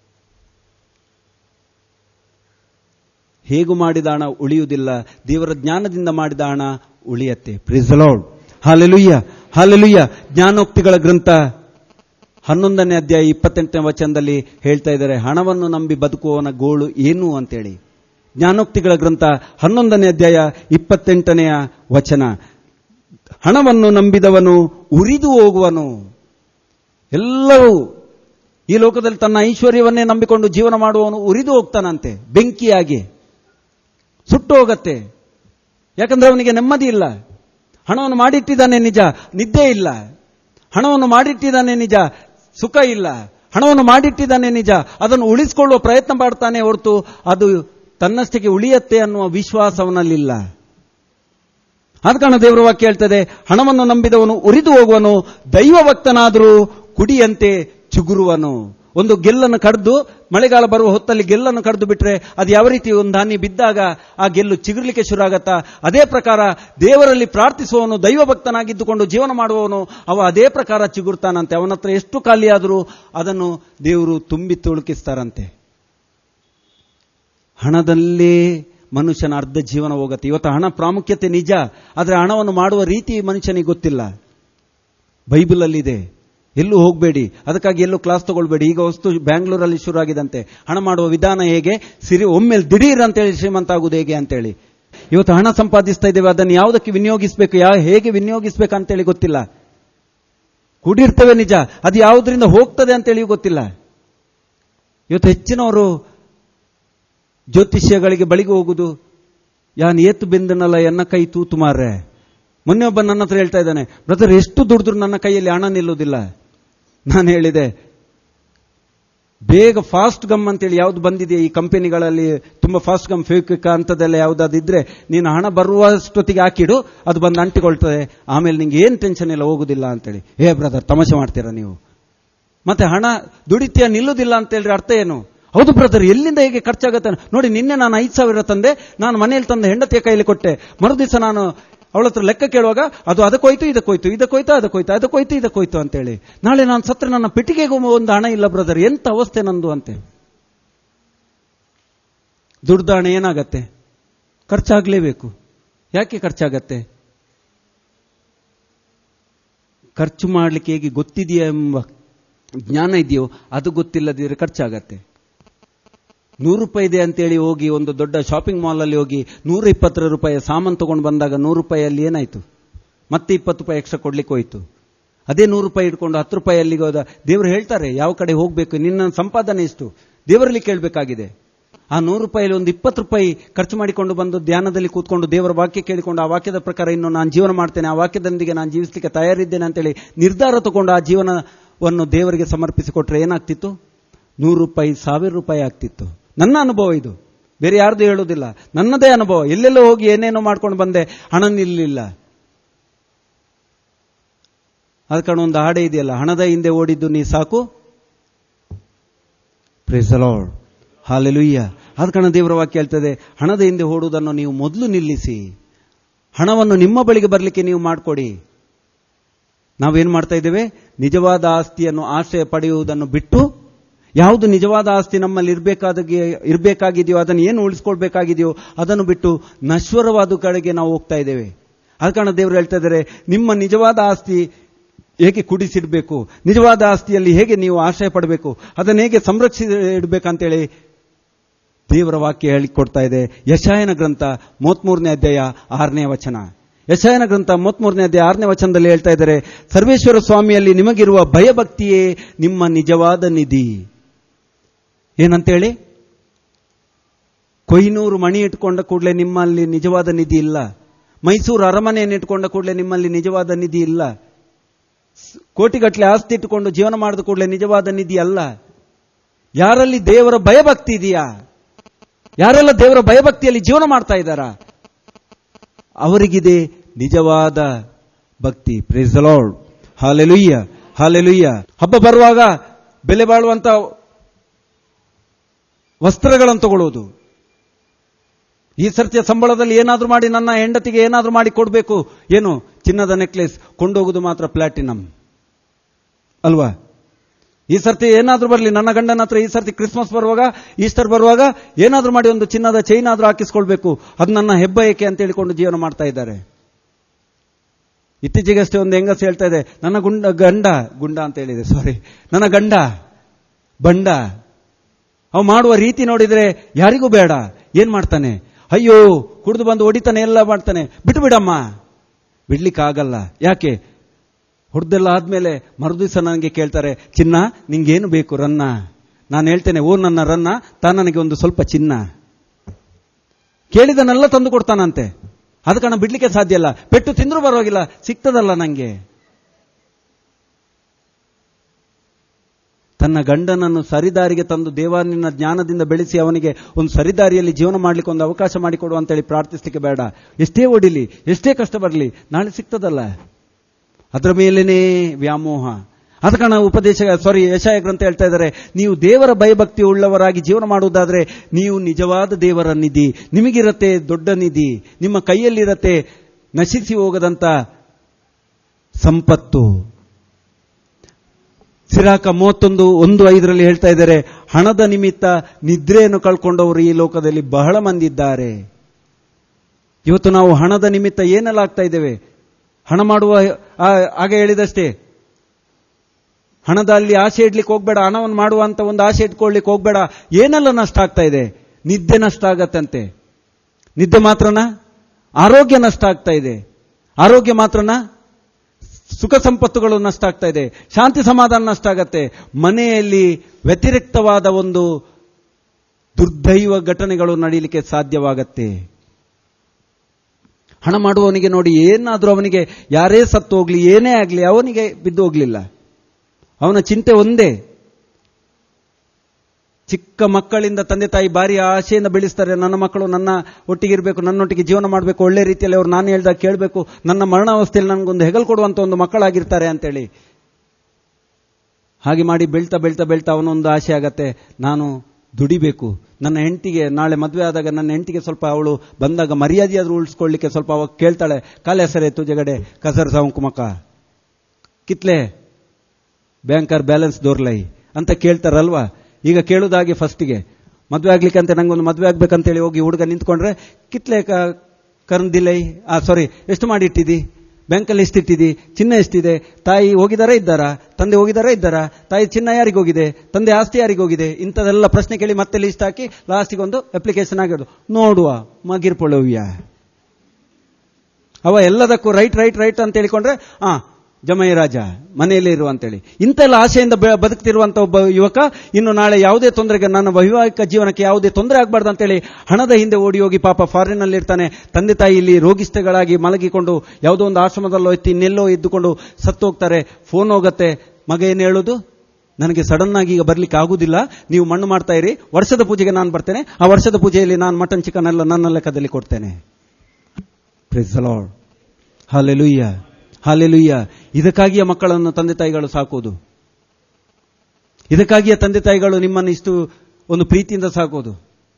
ಹೇಗೂ ಮಾಡಿದ ಹಣ ಉಳಿಯುವುದಿಲ್ಲ ದೇವರ ಜ್ಞಾನದಿಂದ ಮಾಡಿದ ಹಣ ಉಳಿಯತ್ತೆ ಪ್ರಿಸಲೌಡ್ ಹಾಲೆಲುಯ್ಯ ಹಾಲೆಲುಯ್ಯ ಜ್ಞಾನೋಕ್ತಿಗಳ ಗ್ರಂಥ ಹನ್ನೊಂದನೇ ಅಧ್ಯಾಯ ಇಪ್ಪತ್ತೆಂಟನೇ ವಚನದಲ್ಲಿ ಹೇಳ್ತಾ ಇದ್ದಾರೆ ಹಣವನ್ನು ನಂಬಿ ಬದುಕುವವನ ಗೋಳು ಏನು ಅಂತೇಳಿ ಜ್ಞಾನೋಕ್ತಿಗಳ ಗ್ರಂಥ ಹನ್ನೊಂದನೇ ಅಧ್ಯಾಯ ಇಪ್ಪತ್ತೆಂಟನೆಯ ವಚನ ಹಣವನ್ನು ನಂಬಿದವನು ಉರಿದು ಹೋಗುವನು ಎಲ್ಲವೂ ಈ ಲೋಕದಲ್ಲಿ ತನ್ನ ಐಶ್ವರ್ಯವನ್ನೇ ನಂಬಿಕೊಂಡು ಜೀವನ ಮಾಡುವವನು ಉರಿದು ಹೋಗ್ತಾನಂತೆ ಬೆಂಕಿಯಾಗಿ ಸುಟ್ಟು ಹೋಗತ್ತೆ ಯಾಕಂದ್ರೆ ಅವನಿಗೆ ನೆಮ್ಮದಿ ಇಲ್ಲ ಹಣವನ್ನು ಮಾಡಿಟ್ಟಿದ್ದಾನೆ ನಿಜ ನಿದ್ದೆ ಇಲ್ಲ ಹಣವನ್ನು ಮಾಡಿಟ್ಟಿದ್ದಾನೆ ನಿಜ ಸುಖ ಇಲ್ಲ ಹಣವನ್ನು ಮಾಡಿಟ್ಟಿದ್ದಾನೆ ನಿಜ ಅದನ್ನು ಉಳಿಸಿಕೊಳ್ಳುವ ಪ್ರಯತ್ನ ಮಾಡ್ತಾನೆ ಹೊರತು ಅದು ತನ್ನಷ್ಟಕ್ಕೆ ಉಳಿಯತ್ತೆ ಅನ್ನುವ ವಿಶ್ವಾಸ ಅವನಲ್ಲಿಲ್ಲ ಆದ ಕಾರಣ ದೇವರ ವಾಕ್ಯ ಹೇಳ್ತದೆ ಹಣವನ್ನು ನಂಬಿದವನು ಉರಿದು ಹೋಗುವನು ದೈವ ಭಕ್ತನಾದರೂ ಕುಡಿಯಂತೆ ಚುಗುರುವನು ಒಂದು ಗೆಲ್ಲನ್ನು ಕಡ್ದು ಮಳೆಗಾಲ ಬರುವ ಹೊತ್ತಲ್ಲಿ ಗೆಲ್ಲನ್ನು ಕಡ್ದು ಬಿಟ್ರೆ ಅದು ಯಾವ ರೀತಿ ಒಂದು ಹನಿ ಬಿದ್ದಾಗ ಆ ಗೆಲ್ಲು ಚಿಗುರ್ಲಿಕ್ಕೆ ಶುರು ಆಗತ್ತಾ ಅದೇ ಪ್ರಕಾರ ದೇವರಲ್ಲಿ ಪ್ರಾರ್ಥಿಸುವವನು ದೈವ ಭಕ್ತನಾಗಿದ್ದುಕೊಂಡು ಜೀವನ ಮಾಡುವವನು ಅವ ಅದೇ ಪ್ರಕಾರ ಚಿಗುರ್ತಾನಂತೆ ಅವನ ಹತ್ರ ಎಷ್ಟು ಖಾಲಿಯಾದರೂ ಅದನ್ನು ದೇವರು ತುಂಬಿ ತುಳುಕಿಸ್ತಾರಂತೆ ಹಣದಲ್ಲೇ ಮನುಷ್ಯನ ಅರ್ಧ ಜೀವನ ಹೋಗುತ್ತೆ ಇವತ್ತು ಹಣ ಪ್ರಾಮುಖ್ಯತೆ ನಿಜ ಆದರೆ ಹಣವನ್ನು ಮಾಡುವ ರೀತಿ ಮನುಷ್ಯನಿಗೆ ಗೊತ್ತಿಲ್ಲ ಬೈಬಲಲ್ಲಿದೆ ಎಲ್ಲೂ ಹೋಗಬೇಡಿ ಅದಕ್ಕಾಗಿ ಎಲ್ಲೂ ಕ್ಲಾಸ್ ತಗೊಳ್ಬೇಡಿ ಈಗ ವಸ್ತು ಬ್ಯಾಂಗ್ಳೂರಲ್ಲಿ ಶುರು ಆಗಿದಂತೆ ಹಣ ಮಾಡುವ ವಿಧಾನ ಹೇಗೆ ಸಿರಿ ಒಮ್ಮೆಲೆ ದಿಢೀರ್ ಅಂತೇಳಿ ಶ್ರೀಮಂತ ಆಗುವುದು ಹೇಗೆ ಅಂತೇಳಿ ಇವತ್ತು ಹಣ ಸಂಪಾದಿಸ್ತಾ ಇದ್ದೇವೆ ಅದನ್ನು ಯಾವುದಕ್ಕೆ ವಿನಿಯೋಗಿಸಬೇಕು ಯಾವ ಹೇಗೆ ವಿನಿಯೋಗಿಸಬೇಕು ಅಂತೇಳಿ ಗೊತ್ತಿಲ್ಲ ಕೂಡಿರ್ತೇವೆ ನಿಜ ಅದು ಯಾವುದರಿಂದ ಹೋಗ್ತದೆ ಅಂತೇಳಿ ಗೊತ್ತಿಲ್ಲ ಇವತ್ತು ಹೆಚ್ಚಿನವರು ಜ್ಯೋತಿಷ್ಯಗಳಿಗೆ ಬಳಿಗೆ ಹೋಗುದು ಯಾನ್ ಏತು ಬೆಂದನಲ್ಲ ಎನ್ನ ಕೈ ತೂತು ಮಾರ್ರೆ ಮೊನ್ನೆ ಒಬ್ಬ ನನ್ನ ಹತ್ರ ಹೇಳ್ತಾ ಇದ್ದಾನೆ ಬ್ರದರ್ ಎಷ್ಟು ದುಡಿದ್ರು ನನ್ನ ಕೈಯಲ್ಲಿ ಹಣ ನಿಲ್ಲುವುದಿಲ್ಲ ನಾನು ಹೇಳಿದೆ ಬೇಗ ಫಾಸ್ಟ್ ಗಮ್ ಅಂತೇಳಿ ಯಾವ್ದು ಬಂದಿದೆ ಈ ಕಂಪನಿಗಳಲ್ಲಿ ತುಂಬಾ ಫಾಸ್ಟ್ ಗಮ್ ಫೇವಿಕ್ವಿಕ್ ಅಂತದೆಲ್ಲ ಯಾವ್ದಾದಿದ್ರೆ ನೀನು ಹಣ ಬರುವಷ್ಟೊತ್ತಿಗೆ ಹಾಕಿಡು ಅದು ಬಂದು ಅಂಟಿಕೊಳ್ತದೆ ಆಮೇಲೆ ನಿಂಗೆ ಏನು ಟೆನ್ಷನ್ ಇಲ್ಲ ಹೋಗುದಿಲ್ಲ ಅಂತೇಳಿ ಏ ಬ್ರದರ್ ತಮಾಷೆ ಮಾಡ್ತೀರಾ ನೀವು ಮತ್ತೆ ಹಣ ದುಡಿತೀಯ ನಿಲ್ಲುದಿಲ್ಲ ಅಂತ ಹೇಳಿದ್ರೆ ಅರ್ಥ ಏನು ಹೌದು ಬ್ರದರ್ ಎಲ್ಲಿಂದ ಹೇಗೆ ಖರ್ಚಾಗತ್ತೆ ನೋಡಿ ನಿನ್ನೆ ನಾನು ಐದು ಸಾವಿರ ತಂದೆ ನಾನು ಮನೆಯಲ್ಲಿ ತಂದ ಹೆಂಡತಿಯ ಕೈಲಿ ಕೊಟ್ಟೆ ಮರುದಿವಸ ನಾನು ಅವಳ ಹತ್ರ ಲೆಕ್ಕ ಕೇಳುವಾಗ ಅದು ಅದಕ್ಕೋಯ್ತು ಇದಕ್ಕೋಯ್ತು ಇದಕ್ಕೋಯ್ತು ಅದಕ್ಕೋಯ್ತು ಅದಕ್ಕೋಯ್ತು ಇದಕ್ಕೋಯ್ತು ಅಂತೇಳಿ ನಾಳೆ ನಾನು ಸತ್ರ ನನ್ನ ಪೆಟ್ಟಿಗೆಗೂ ಒಂದು ಹಣ ಇಲ್ಲ ಬ್ರದರ್ ಎಂತ ಅವಸ್ಥೆ ನಂದು ಅಂತೆ ದುಡ್ಡು ಹಣ ಏನಾಗತ್ತೆ ಖರ್ಚಾಗಲೇಬೇಕು ಯಾಕೆ ಖರ್ಚಾಗತ್ತೆ ಖರ್ಚು ಮಾಡಲಿಕ್ಕೆ ಹೇಗೆ ಗೊತ್ತಿದೆಯಾ ಎಂಬ ಜ್ಞಾನ ಇದೆಯೋ ಅದು ಗೊತ್ತಿಲ್ಲದಿದ್ರೆ ಖರ್ಚಾಗತ್ತೆ ನೂರು ರೂಪಾಯಿ ಇದೆ ಅಂತೇಳಿ ಹೋಗಿ ಒಂದು ದೊಡ್ಡ ಶಾಪಿಂಗ್ ಮಾಲ್ ಅಲ್ಲಿ ಹೋಗಿ ನೂರ ಇಪ್ಪತ್ತರ ರೂಪಾಯಿ ಸಾಮಾನು ತಗೊಂಡು ಬಂದಾಗ ನೂರು ರೂಪಾಯಿಯಲ್ಲಿ ಏನಾಯ್ತು ಮತ್ತೆ ಇಪ್ಪತ್ತು ರೂಪಾಯಿ ಎಕ್ಸ್ಟ್ರಾ ಕೊಡ್ಲಿಕ್ಕೆ ಹೋಯ್ತು ಅದೇ ನೂರು ರೂಪಾಯಿ ಇಟ್ಕೊಂಡು ಹತ್ತು ರೂಪಾಯಿ ಅಲ್ಲಿಗೆ ಹೋದ ದೇವರು ಹೇಳ್ತಾರೆ ಯಾವ ಕಡೆ ಹೋಗ್ಬೇಕು ನಿನ್ನ ಸಂಪಾದನೆ ಎಷ್ಟು ದೇವರಲ್ಲಿ ಕೇಳಬೇಕಾಗಿದೆ ಆ ನೂರು ರೂಪಾಯಿಲಿ ಒಂದು ಇಪ್ಪತ್ತು ರೂಪಾಯಿ ಖರ್ಚು ಮಾಡಿಕೊಂಡು ಬಂದು ಧ್ಯಾನದಲ್ಲಿ ಕೂತ್ಕೊಂಡು ದೇವರ ವಾಕ್ಯ ಕೇಳಿಕೊಂಡು ಆ ವಾಕ್ಯದ ಪ್ರಕಾರ ಇನ್ನು ನಾನು ಜೀವನ ಮಾಡ್ತೇನೆ ಆ ವಾಕ್ಯದೊಂದಿಗೆ ನಾನು ಜೀವಿಸಲಿಕ್ಕೆ ತಯಾರಿದ್ದೇನೆ ಅಂತೇಳಿ ನಿರ್ಧಾರ ತಗೊಂಡು ಆ ಜೀವನವನ್ನು ದೇವರಿಗೆ ಸಮರ್ಪಿಸಿಕೊಟ್ರೆ ಏನಾಗ್ತಿತ್ತು ನೂರು ರೂಪಾಯಿ ಸಾವಿರ ರೂಪಾಯಿ ಆಗ್ತಿತ್ತು ನನ್ನ ಅನುಭವ ಇದು ಬೇರೆ ಯಾರ್ದು ಹೇಳೋದಿಲ್ಲ ನನ್ನದೇ ಅನುಭವ ಎಲ್ಲೆಲ್ಲೋ ಹೋಗಿ ಏನೇನೋ ಮಾಡ್ಕೊಂಡು ಬಂದೆ ಹಣ ನಿಲ್ಲಿಲ್ಲ ಅದ ಕಾರಣ ಒಂದು ಹಾಡೆ ಇದೆಯಲ್ಲ ಹಣದ ಹಿಂದೆ ಓಡಿದ್ದು ನೀ ಸಾಕು ಪ್ರೇಸಲಾಡ್ ಹಾಲೆಲುಯ್ಯ ಆದ ಕಾರಣ ದೇವರ ವಾಕ್ಯ ಹೇಳ್ತದೆ ಹಣದ ಹಿಂದೆ ಓಡುವುದನ್ನು ನೀವು ಮೊದಲು ನಿಲ್ಲಿಸಿ ಹಣವನ್ನು ನಿಮ್ಮ ಬಳಿಗೆ ಬರಲಿಕ್ಕೆ ನೀವು ಮಾಡಿಕೊಡಿ ನಾವೇನು ಮಾಡ್ತಾ ಇದ್ದೇವೆ ನಿಜವಾದ ಆಸ್ತಿಯನ್ನು ಆಶ್ರಯ ಪಡೆಯುವುದನ್ನು ಬಿಟ್ಟು ಯಾವುದು ನಿಜವಾದ ಆಸ್ತಿ ನಮ್ಮಲ್ಲಿ ಇರಬೇಕಾದ ಇರಬೇಕಾಗಿದೆಯೋ ಅದನ್ನು ಏನು ಉಳಿಸ್ಕೊಳ್ಬೇಕಾಗಿದೆಯೋ ಅದನ್ನು ಬಿಟ್ಟು ನಶ್ವರವಾದ ಕಡೆಗೆ ನಾವು ಹೋಗ್ತಾ ಇದ್ದೇವೆ ಆದ ಕಾರಣ ದೇವರು ಹೇಳ್ತಾ ಇದ್ದಾರೆ ನಿಮ್ಮ ನಿಜವಾದ ಆಸ್ತಿ ಹೇಗೆ ಕುಡಿಸಿಡಬೇಕು ನಿಜವಾದ ಆಸ್ತಿಯಲ್ಲಿ ಹೇಗೆ ನೀವು ಆಶ್ರಯ ಪಡಬೇಕು ಅದನ್ನು ಹೇಗೆ ಸಂರಕ್ಷಿಸಿ ಇಡಬೇಕಂತೇಳಿ ದೇವರ ವಾಕ್ಯ ಹೇಳಿಕೊಡ್ತಾ ಇದೆ ಯಶಾಯನ ಗ್ರಂಥ ಮೂವತ್ಮೂರನೇ ಅಧ್ಯಾಯ ಆರನೇ ವಚನ ಯಶಾಯನ ಗ್ರಂಥ ಮೂವತ್ಮೂರನೇ ಅಧ್ಯಾಯ ಆರನೇ ವಚನದಲ್ಲಿ ಹೇಳ್ತಾ ಇದ್ದಾರೆ ಸರ್ವೇಶ್ವರ ಸ್ವಾಮಿಯಲ್ಲಿ ನಿಮಗಿರುವ ಭಯಭಕ್ತಿಯೇ ನಿಮ್ಮ ನಿಜವಾದ ನಿಧಿ ಏನಂತೇಳಿ ಕೊಯ್ನೂರು ಮಣಿ ಇಟ್ಕೊಂಡ ಕೂಡಲೇ ನಿಮ್ಮಲ್ಲಿ ನಿಜವಾದ ನಿಧಿ ಇಲ್ಲ ಮೈಸೂರು ಅರಮನೆಯನ್ನು ಇಟ್ಕೊಂಡ ಕೂಡಲೇ ನಿಮ್ಮಲ್ಲಿ ನಿಜವಾದ ನಿಧಿ ಇಲ್ಲ ಕೋಟಿಗಟ್ಟಲೆ ಆಸ್ತಿ ಇಟ್ಟುಕೊಂಡು ಜೀವನ ಮಾಡಿದ ಕೂಡಲೇ ನಿಜವಾದ ನಿಧಿ ಅಲ್ಲ ಯಾರಲ್ಲಿ ದೇವರ ಭಯಭಕ್ತಿ ಇದೆಯಾ ಯಾರೆಲ್ಲ ದೇವರ ಭಯಭಕ್ತಿಯಲ್ಲಿ ಜೀವನ ಮಾಡ್ತಾ ಇದ್ದಾರಾ ಅವರಿಗಿದೆ ನಿಜವಾದ ಭಕ್ತಿ ಪ್ರೇಸ್ ಲಾರ್ಡ್ ಹಾಲೆಲುಯ್ಯ ಹಾಲೆಲುಯ್ಯ ಹಬ್ಬ ಬರುವಾಗ ಬೆಲೆ ಬಾಳುವಂತ ವಸ್ತ್ರಗಳನ್ನು ತಗೊಳ್ಳುವುದು ಈ ಸರ್ತಿಯ ಸಂಬಳದಲ್ಲಿ ಏನಾದ್ರೂ ಮಾಡಿ ನನ್ನ ಹೆಂಡತಿಗೆ ಏನಾದ್ರೂ ಮಾಡಿ ಕೊಡಬೇಕು ಏನು ಚಿನ್ನದ ನೆಕ್ಲೆಸ್ ಕೊಂಡೋಗುದು ಮಾತ್ರ ಪ್ಲಾಟಿನಂ ಅಲ್ವಾ ಈ ಸರ್ತಿ ಏನಾದ್ರೂ ಬರಲಿ ನನ್ನ ಗಂಡನ ಹತ್ರ ಈ ಸರ್ತಿ ಕ್ರಿಸ್ಮಸ್ ಬರುವಾಗ ಈಸ್ಟರ್ ಬರುವಾಗ ಏನಾದ್ರೂ ಮಾಡಿ ಒಂದು ಚಿನ್ನದ ಚೈನ್ ಆದ್ರೂ ಹಾಕಿಸ್ಕೊಳ್ಬೇಕು ಅದು ನನ್ನ ಹೆಬ್ಬ ಏಕೆ ಅಂತ ಹೇಳಿಕೊಂಡು ಜೀವನ ಮಾಡ್ತಾ ಇದ್ದಾರೆ ಇತ್ತೀಚೆಗಷ್ಟೇ ಒಂದು ಹೆಂಗಸ್ ಹೇಳ್ತಾ ಇದೆ ನನ್ನ ಗುಂಡ ಗಂಡ ಗುಂಡ ಅಂತ ಹೇಳಿದೆ ಸಾರಿ ನನ್ನ ಗಂಡ ಬಂಡ ಅವ್ ಮಾಡುವ ರೀತಿ ನೋಡಿದ್ರೆ ಯಾರಿಗೂ ಬೇಡ ಏನ್ ಮಾಡ್ತಾನೆ ಅಯ್ಯೋ ಕುಡಿದು ಬಂದು ಹೊಡಿತಾನೆ ಎಲ್ಲ ಮಾಡ್ತಾನೆ ಬಿಟ್ಟು ಬಿಡಮ್ಮ ಬಿಡ್ಲಿಕ್ಕಾಗಲ್ಲ ಯಾಕೆ ಹೊಡೆದೆಲ್ಲ ಆದ್ಮೇಲೆ ಮರುದಿವಸ ನನಗೆ ಕೇಳ್ತಾರೆ ಚಿನ್ನ ನಿಂಗೇನು ಬೇಕು ರನ್ನ ನಾನು ಹೇಳ್ತೇನೆ ಓ ನನ್ನ ರನ್ನ ತಾ ನನಗೆ ಒಂದು ಸ್ವಲ್ಪ ಚಿನ್ನ ಕೇಳಿದನೆಲ್ಲ ತಂದು ಕೊಡ್ತಾನಂತೆ ಅದಕ್ಕೆ ನಾನು ಬಿಡ್ಲಿಕ್ಕೆ ಸಾಧ್ಯ ಇಲ್ಲ ಪೆಟ್ಟು ತಿಂದ್ರೂ ಪರವಾಗಿಲ್ಲ ಸಿಗ್ತದಲ್ಲ ನಂಗೆ ತನ್ನ ಗಂಡನನ್ನು ಸರಿದಾರಿಗೆ ತಂದು ದೇವಾನಿನ ಜ್ಞಾನದಿಂದ ಬೆಳೆಸಿ ಅವನಿಗೆ ಒಂದು ಸರಿದಾರಿಯಲ್ಲಿ ಜೀವನ ಮಾಡ್ಲಿಕ್ಕೆ ಒಂದು ಅವಕಾಶ ಮಾಡಿಕೊಡು ಅಂತೇಳಿ ಪ್ರಾರ್ಥಿಸ್ಲಿಕ್ಕೆ ಬೇಡ ಎಷ್ಟೇ ಓಡಿಲಿ ಎಷ್ಟೇ ಕಷ್ಟ ಬರಲಿ ನಾಳೆ ಸಿಗ್ತದಲ್ಲ ಅದರ ಮೇಲೇನೇ ವ್ಯಾಮೋಹ ಅದ ಕಾರಣ ಉಪದೇಶ ಸಾರಿ ಯಶಾಯ ಗ್ರಂಥ ಹೇಳ್ತಾ ಇದ್ದಾರೆ ನೀವು ದೇವರ ಭಯಭಕ್ತಿ ಉಳ್ಳವರಾಗಿ ಜೀವನ ಮಾಡುವುದಾದ್ರೆ ನೀವು ನಿಜವಾದ ದೇವರ ನಿಧಿ ನಿಮಗಿರತ್ತೆ ದೊಡ್ಡ ನಿಧಿ ನಿಮ್ಮ ಕೈಯಲ್ಲಿರತ್ತೆ ನಶಿಸಿ ಹೋಗದಂತ ಸಂಪತ್ತು ಸಿರಾಕ ಮೂವತ್ತೊಂದು ಒಂದು ಐದರಲ್ಲಿ ಹೇಳ್ತಾ ಇದ್ದಾರೆ ಹಣದ ನಿಮಿತ್ತ ನಿದ್ರೆಯನ್ನು ಕಳ್ಕೊಂಡವರು ಈ ಲೋಕದಲ್ಲಿ ಬಹಳ ಮಂದಿ ಇದ್ದಾರೆ ಇವತ್ತು ನಾವು ಹಣದ ನಿಮಿತ್ತ ಏನೆಲ್ಲ ಆಗ್ತಾ ಇದ್ದೇವೆ ಹಣ ಮಾಡುವ ಆಗ ಹೇಳಿದಷ್ಟೇ ಹಣದಲ್ಲಿ ಆಸೆ ಇಡ್ಲಿಕ್ಕೆ ಹೋಗ್ಬೇಡ ಹಣವನ್ನು ಮಾಡುವಂತ ಒಂದು ಆಸೆ ಇಟ್ಕೊಳ್ಳಿಕ್ಕೆ ಹೋಗ್ಬೇಡ ಏನೆಲ್ಲ ನಷ್ಟ ಆಗ್ತಾ ಇದೆ ನಿದ್ದೆ ನಷ್ಟ ಆಗತ್ತಂತೆ ನಿದ್ದೆ ಮಾತ್ರನಾ ಆರೋಗ್ಯ ನಷ್ಟ ಆಗ್ತಾ ಇದೆ ಆರೋಗ್ಯ ಮಾತ್ರನಾ ಸುಖ ಸಂಪತ್ತುಗಳು ನಷ್ಟ ಆಗ್ತಾ ಇದೆ ಶಾಂತಿ ಸಮಾಧಾನ ನಷ್ಟ ಆಗತ್ತೆ ಮನೆಯಲ್ಲಿ ವ್ಯತಿರಿಕ್ತವಾದ ಒಂದು ದುರ್ದೈವ ಘಟನೆಗಳು ನಡೀಲಿಕ್ಕೆ ಸಾಧ್ಯವಾಗತ್ತೆ ಹಣ ಮಾಡುವವನಿಗೆ ನೋಡಿ ಏನಾದ್ರೂ ಅವನಿಗೆ ಯಾರೇ ಸತ್ತು ಹೋಗ್ಲಿ ಏನೇ ಆಗಲಿ ಅವನಿಗೆ ಬಿದ್ದು ಹೋಗ್ಲಿಲ್ಲ ಅವನ ಚಿಂತೆ ಒಂದೇ ಚಿಕ್ಕ ಮಕ್ಕಳಿಂದ ತಂದೆ ತಾಯಿ ಭಾರಿ ಆಶೆಯಿಂದ ಬೆಳೆಸ್ತಾರೆ ನನ್ನ ಮಕ್ಕಳು ನನ್ನ ಒಟ್ಟಿಗೆ ಇರಬೇಕು ನನ್ನೊಟ್ಟಿಗೆ ಜೀವನ ಮಾಡಬೇಕು ಒಳ್ಳೆ ರೀತಿಯಲ್ಲಿ ಅವ್ರು ನಾನು ಹೇಳ್ದಾಗ ಕೇಳಬೇಕು ನನ್ನ ಮರಣಾವಸ್ಥೆಯಲ್ಲಿ ನನಗೊಂದು ಹೆಗಲು ಕೊಡುವಂತ ಒಂದು ಮಕ್ಕಳಾಗಿರ್ತಾರೆ ಅಂತೇಳಿ ಹಾಗೆ ಮಾಡಿ ಬೆಳ್ತಾ ಬೆಳ್ತಾ ಬೆಳ್ತಾ ಅವನೊಂದು ಆಸೆ ಆಗತ್ತೆ ನಾನು ದುಡಿಬೇಕು ನನ್ನ ಹೆಂಡತಿಗೆ ನಾಳೆ ಮದುವೆ ಆದಾಗ ನನ್ನ ಹೆಂಡತಿಗೆ ಸ್ವಲ್ಪ ಅವಳು ಬಂದಾಗ ಮರ್ಯಾದೆಯಾದ್ರೂ ಉಳಿಸ್ಕೊಳ್ಳಿಕ್ಕೆ ಸ್ವಲ್ಪ ಅವಾಗ ಕೇಳ್ತಾಳೆ ಕಾಲೆ ಹೆಸರೇ ತುಜಗಡೆ ಕಸರ್ ಸಾವು ಕುಮಕ ಕಿತ್ಲೆ ಬ್ಯಾಂಕರ್ ಬ್ಯಾಲೆನ್ಸ್ ದೋರ್ಲೈ ಅಂತ ಕೇಳ್ತಾರಲ್ವಾ ಈಗ ಕೇಳುದಾಗೆ ಫಸ್ಟಿಗೆ ಮದುವೆ ಆಗ್ಲಿಕ್ಕೆ ಅಂತ ನಂಗೊಂದು ಮದುವೆ ಆಗ್ಬೇಕಂತೇಳಿ ಹೋಗಿ ಹುಡುಗ ನಿಂತ್ಕೊಂಡ್ರೆ ಕಿತ್ಲೆ ಕರ್ದಿಲ್ಲೈ ಆ ಸಾರಿ ಎಷ್ಟು ಮಾಡಿಟ್ಟಿದಿ ಬ್ಯಾಂಕಲ್ಲಿ ಎಷ್ಟಿಟ್ಟಿದಿ ಚಿನ್ನ ಎಷ್ಟಿದೆ ತಾಯಿ ಹೋಗಿದಾರ ಇದ್ದಾರಾ ತಂದೆ ಹೋಗಿದಾರ ಇದ್ದಾರಾ ತಾಯಿ ಚಿನ್ನ ಯಾರಿಗೆ ಹೋಗಿದೆ ತಂದೆ ಆಸ್ತಿ ಯಾರಿಗೆ ಹೋಗಿದೆ ಇಂಥದೆಲ್ಲ ಪ್ರಶ್ನೆ ಕೇಳಿ ಮತ್ತೆ ಲಿಸ್ಟ್ ಹಾಕಿ ಲಾಸ್ಟಿಗೆ ಒಂದು ಅಪ್ಲಿಕೇಶನ್ ಆಗಿರೋದು ನೋಡುವ ಮಗಿರ್ಪೊಳವ್ಯ ಅವ ಎಲ್ಲದಕ್ಕೂ ರೈಟ್ ರೈಟ್ ರೈಟ್ ಅಂತ ಹೇಳಿಕೊಂಡ್ರೆ ಆ ಜಮೈ ರಾಜ ಮನೆಯಲ್ಲೇ ಇರು ಅಂತೇಳಿ ಇಂತೆಲ್ಲ ಆಸೆಯಿಂದ ಬ- ಬದುಕ್ತಿರುವಂತ ಒಬ್ಬ ಯುವಕ ಇನ್ನು ನಾಳೆ ಯಾವುದೇ ತೊಂದರೆಗೆ ನನ್ನ ವೈವಾಹಿಕ ಜೀವನಕ್ಕೆ ಯಾವುದೇ ತೊಂದರೆ ಆಗಬಾರ್ದು ಅಂತೇಳಿ ಹಣದ ಹಿಂದೆ ಓಡಿ ಹೋಗಿ ಪಾಪ ಫಾರಿನ್ ನಲ್ಲಿ ಇರ್ತಾನೆ ತಂದೆ ತಾಯಿ ಇಲ್ಲಿ ರೋಗಿಷ್ಠಗಳಾಗಿ ಮಲಗಿಕೊಂಡು ಯಾವುದೋ ಒಂದು ಆಶ್ರಮದಲ್ಲೋ ಎತ್ತಿ ಇನ್ನೆಲ್ಲೋ ಇದ್ದುಕೊಂಡು ಸತ್ತು ಹೋಗ್ತಾರೆ ಫೋನ್ ಹೋಗತ್ತೆ ಮಗ ಏನು ಹೇಳೋದು ನನಗೆ ಸಡನ್ ಆಗಿ ಈಗ ಬರ್ಲಿಕ್ಕೆ ಆಗುದಿಲ್ಲ ನೀವು ಮಣ್ಣು ಮಾಡ್ತಾ ಇರಿ ವರ್ಷದ ಪೂಜೆಗೆ ನಾನು ಬರ್ತೇನೆ ಆ ವರ್ಷದ ಪೂಜೆಯಲ್ಲಿ ನಾನು ಮಟನ್ ಚಿಕನ್ ಎಲ್ಲ ನನ್ನ ಲೆಕ್ಕದಲ್ಲಿ ಕೊಡ್ತೇನೆ ಪ್ರೆಸ್ ಲಾರ್ಡ್ ಹಾಲೆಲುಯ್ಯ ಹಾಲೆಲುಯ್ಯ ಇದಕ್ಕಾಗಿಯೇ ಮಕ್ಕಳನ್ನು ತಂದೆ ತಾಯಿಗಳು ಸಾಕೋದು ಇದಕ್ಕಾಗಿಯೇ ತಂದೆ ತಾಯಿಗಳು ನಿಮ್ಮನ್ನು ಇಷ್ಟು ಒಂದು ಪ್ರೀತಿಯಿಂದ ಸಾಕೋದು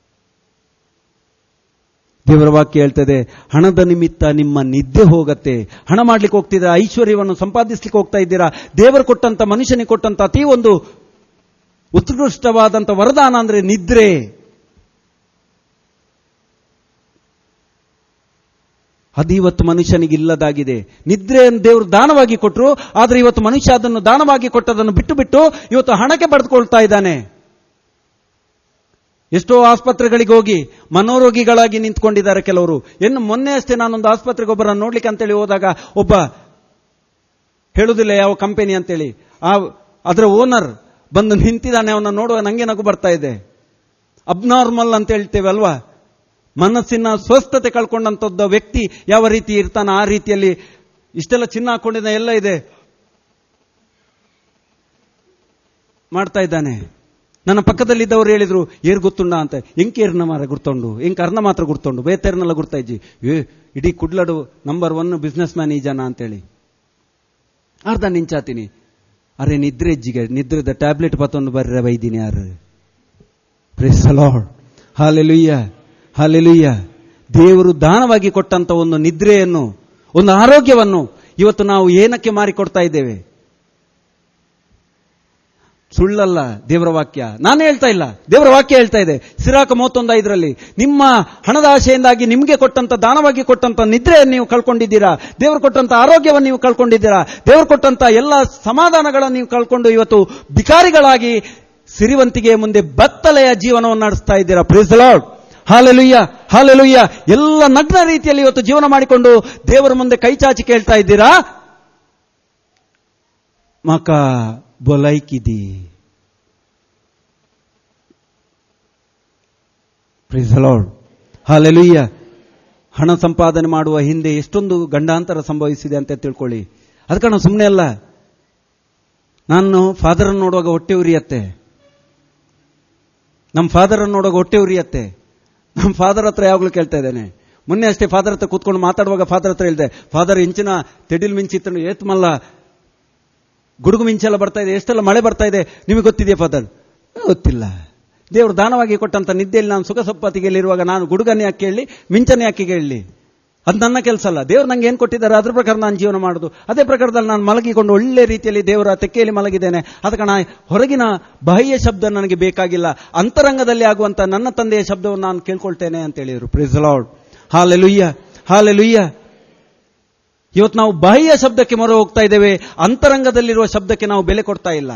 ದೇವರ ವಾಕ್ಯ ಹೇಳ್ತದೆ ಹಣದ ನಿಮಿತ್ತ ನಿಮ್ಮ ನಿದ್ದೆ ಹೋಗತ್ತೆ ಹಣ ಮಾಡ್ಲಿಕ್ಕೆ ಹೋಗ್ತಿದ್ದೀರಾ ಐಶ್ವರ್ಯವನ್ನು ಸಂಪಾದಿಸ್ಲಿಕ್ಕೆ ಹೋಗ್ತಾ ಇದ್ದೀರಾ ದೇವರು ಕೊಟ್ಟಂತ ಮನುಷ್ಯನಿಗೆ ಕೊಟ್ಟಂತ ಅತಿ ಒಂದು ಉತ್ಕೃಷ್ಟವಾದಂತ ವರದಾನ ಅಂದ್ರೆ ನಿದ್ರೆ ಅದು ಇವತ್ತು ಮನುಷ್ಯನಿಗೆ ಇಲ್ಲದಾಗಿದೆ ನಿದ್ರೆಯನ್ನು ದೇವರು ದಾನವಾಗಿ ಕೊಟ್ಟರು ಆದ್ರೆ ಇವತ್ತು ಮನುಷ್ಯ ಅದನ್ನು ದಾನವಾಗಿ ಕೊಟ್ಟದನ್ನು ಬಿಟ್ಟು ಬಿಟ್ಟು ಇವತ್ತು ಹಣಕ್ಕೆ ಪಡೆದುಕೊಳ್ತಾ ಇದ್ದಾನೆ ಎಷ್ಟೋ ಆಸ್ಪತ್ರೆಗಳಿಗೆ ಹೋಗಿ ಮನೋರೋಗಿಗಳಾಗಿ ನಿಂತ್ಕೊಂಡಿದ್ದಾರೆ ಕೆಲವರು ಇನ್ನು ಮೊನ್ನೆ ಅಷ್ಟೇ ನಾನೊಂದು ಆಸ್ಪತ್ರೆಗೆ ಒಬ್ಬರನ್ನು ನೋಡ್ಲಿಕ್ಕೆ ಅಂತೇಳಿ ಹೋದಾಗ ಒಬ್ಬ ಹೇಳುವುದಿಲ್ಲ ಯಾವ ಕಂಪನಿ ಅಂತೇಳಿ ಆ ಅದರ ಓನರ್ ಬಂದು ನಿಂತಿದ್ದಾನೆ ಅವನ ನೋಡುವ ನಂಗೆ ನಗು ಬರ್ತಾ ಇದೆ ಅಬ್ನಾರ್ಮಲ್ ಅಂತ ಹೇಳ್ತೇವೆ ಅಲ್ವಾ ಮನಸ್ಸಿನ ಸ್ವಸ್ಥತೆ ಕಳ್ಕೊಂಡಂತದ್ದ ವ್ಯಕ್ತಿ ಯಾವ ರೀತಿ ಇರ್ತಾನ ಆ ರೀತಿಯಲ್ಲಿ ಇಷ್ಟೆಲ್ಲ ಚಿನ್ನ ಹಾಕೊಂಡಿದ್ದ ಎಲ್ಲ ಇದೆ ಮಾಡ್ತಾ ಇದ್ದಾನೆ ನನ್ನ ಪಕ್ಕದಲ್ಲಿದ್ದವರು ಹೇಳಿದ್ರು ಏರ್ ಗೊತ್ತುಂಡ ಅಂತ ಎಂಕೇರ್ನ ಮಾರ ಗುರ್ತೊಂಡು ಎಂಕ ಅರ್ನ ಮಾತ್ರ ಗುರ್ತೊಂಡು ಬೇತೇರ್ನೆಲ್ಲ ಗುರ್ತಾ ಇಜ್ಜಿ ಏ ಇಡೀ ಕುಡ್ಲಡು ನಂಬರ್ ಒನ್ ಬಿಸ್ನೆಸ್ ಮ್ಯಾನ್ ಈ ಜನ ಅಂತೇಳಿ ಅರ್ಧ ನಿಂಚಾತೀನಿ ಅರೆ ನಿದ್ರೆ ಇಜ್ಜಿಗೆ ನಿದ್ರೆದ ಟ್ಯಾಬ್ಲೆಟ್ ಪತ್ತೊಂದು ಬರ್ರೆ ಬೈದಿನಿ ಯಾರು ಪ್ರೆಸ್ ಲಾರ್ಡ್ ಹಾಲೆಲುಯ್ಯ ಹಾಲೆಲುಯ್ಯ ದೇವರು ದಾನವಾಗಿ ಕೊಟ್ಟಂತ ಒಂದು ನಿದ್ರೆಯನ್ನು ಒಂದು ಆರೋಗ್ಯವನ್ನು ಇವತ್ತು ನಾವು ಏನಕ್ಕೆ ಮಾರಿಕೊಡ್ತಾ ಇದ್ದೇವೆ ಸುಳ್ಳಲ್ಲ ದೇವರ ವಾಕ್ಯ ನಾನು ಹೇಳ್ತಾ ಇಲ್ಲ ದೇವರ ವಾಕ್ಯ ಹೇಳ್ತಾ ಇದೆ ಸಿರಾಕ ಮೂವತ್ತೊಂದು ಐದರಲ್ಲಿ ನಿಮ್ಮ ಹಣದ ಆಶೆಯಿಂದಾಗಿ ನಿಮಗೆ ಕೊಟ್ಟಂತ ದಾನವಾಗಿ ಕೊಟ್ಟಂತ ನಿದ್ರೆಯನ್ನು ನೀವು ಕಳ್ಕೊಂಡಿದ್ದೀರಾ ದೇವರು ಕೊಟ್ಟಂತ ಆರೋಗ್ಯವನ್ನು ನೀವು ಕಳ್ಕೊಂಡಿದ್ದೀರಾ ದೇವರು ಕೊಟ್ಟಂತ ಎಲ್ಲ ಸಮಾಧಾನಗಳನ್ನು ನೀವು ಕಳ್ಕೊಂಡು ಇವತ್ತು ಬಿಕಾರಿಗಳಾಗಿ ಸಿರಿವಂತಿಗೆ ಮುಂದೆ ಬತ್ತಲೆಯ ಜೀವನವನ್ನು ನಡೆಸ್ತಾ ಇದ್ದೀರಾ ಪ್ರೀಸ್ ಲಾರ್ಡ್ ಹಾಲೆಲುಯ್ಯ ಹಾಲೆಲುಯ್ಯ ಎಲ್ಲ ನಗ್ನ ರೀತಿಯಲ್ಲಿ ಇವತ್ತು ಜೀವನ ಮಾಡಿಕೊಂಡು ದೇವರ ಮುಂದೆ ಕೈ ಚಾಚಿ ಕೇಳ್ತಾ ಇದ್ದೀರಾ ಮಕ ಬೊಲೈಕಿದಿ ಪ್ರೀಸ್ ಲಾರ್ಡ್ ಹಾಲೆಲುಯ್ಯ ಹಣ ಸಂಪಾದನೆ ಮಾಡುವ ಹಿಂದೆ ಎಷ್ಟೊಂದು ಗಂಡಾಂತರ ಸಂಭವಿಸಿದೆ ಅಂತ ತಿಳ್ಕೊಳ್ಳಿ ಅದಕ್ಕೆ ನಾವು ಸುಮ್ಮನೆ ಅಲ್ಲ ನಾನು ಫಾದರ್ ನೋಡುವಾಗ ಹೊಟ್ಟೆ ಉರಿಯತ್ತೆ ನಮ್ಮ ಫಾದರ್ ನೋಡುವಾಗ ಹೊಟ್ಟೆ ಉರಿಯತ್ತೆ ನಮ್ಮ ಫಾದರ್ ಹತ್ರ ಯಾವಾಗಲೂ ಕೇಳ್ತಾ ಇದ್ದೇನೆ ಮೊನ್ನೆ ಅಷ್ಟೇ ಫಾದರ್ ಹತ್ರ ಕೂತ್ಕೊಂಡು ಮಾತಾಡುವಾಗ ಫಾದರ್ ಹತ್ರ ಹೇಳಿದೆ ಫಾದರ್ ಇಂಚಿನ ತೆಡಿಲ್ ಮಿಂಚಿತ್ತು ಏತ್ ಮಲ್ಲ ಗುಡುಗು ಮಿಂಚೆಲ್ಲ ಬರ್ತಾ ಇದೆ ಎಷ್ಟೆಲ್ಲ ಮಳೆ ಬರ್ತಾ ಇದೆ ನಿಮಗೆ ಗೊತ್ತಿದೆಯಾ ಫಾದರ್ ಗೊತ್ತಿಲ್ಲ ದೇವರು ದಾನವಾಗಿ ಕೊಟ್ಟಂತ ನಿದ್ದೆಯಲ್ಲಿ ನಾನು ಸುಖ ಸಪ್ಪತ್ತಿಗೆಯಲ್ಲಿರುವಾಗ ನಾನು ಗುಡುಗನ್ನೇ ಯಾಕೆ ಹೇಳಿ ಮಿಂಚನೆ ಯಾಕೆ ಹೇಳಿ ಅದು ನನ್ನ ಕೆಲಸ ಅಲ್ಲ ದೇವರು ನಂಗೆ ಏನು ಕೊಟ್ಟಿದ್ದಾರೆ ಅದ್ರ ಪ್ರಕಾರ ನಾನು ಜೀವನ ಮಾಡೋದು ಅದೇ ಪ್ರಕಾರದಲ್ಲಿ ನಾನು ಮಲಗಿಕೊಂಡು ಒಳ್ಳೆ ರೀತಿಯಲ್ಲಿ ದೇವರ ತೆಕ್ಕೆಯಲ್ಲಿ ಮಲಗಿದ್ದೇನೆ ಅದಕ್ಕೆ ನಾ ಹೊರಗಿನ ಬಾಹ್ಯ ಶಬ್ದ ನನಗೆ ಬೇಕಾಗಿಲ್ಲ ಅಂತರಂಗದಲ್ಲಿ ಆಗುವಂತ ನನ್ನ ತಂದೆಯ ಶಬ್ದವನ್ನು ನಾನು ಕೇಳ್ಕೊಳ್ತೇನೆ ಅಂತ ಹೇಳಿದರು ಪ್ರಿಸ್ ಲಾರ್ಡ್ ಹಾಲೆ ಲುಯ್ಯ ಹಾಲೆ ಲುಯ್ಯ ಇವತ್ತು ನಾವು ಬಾಹ್ಯ ಶಬ್ದಕ್ಕೆ ಮೊರೆ ಹೋಗ್ತಾ ಇದ್ದೇವೆ ಅಂತರಂಗದಲ್ಲಿರುವ ಶಬ್ದಕ್ಕೆ ನಾವು ಬೆಲೆ ಕೊಡ್ತಾ ಇಲ್ಲ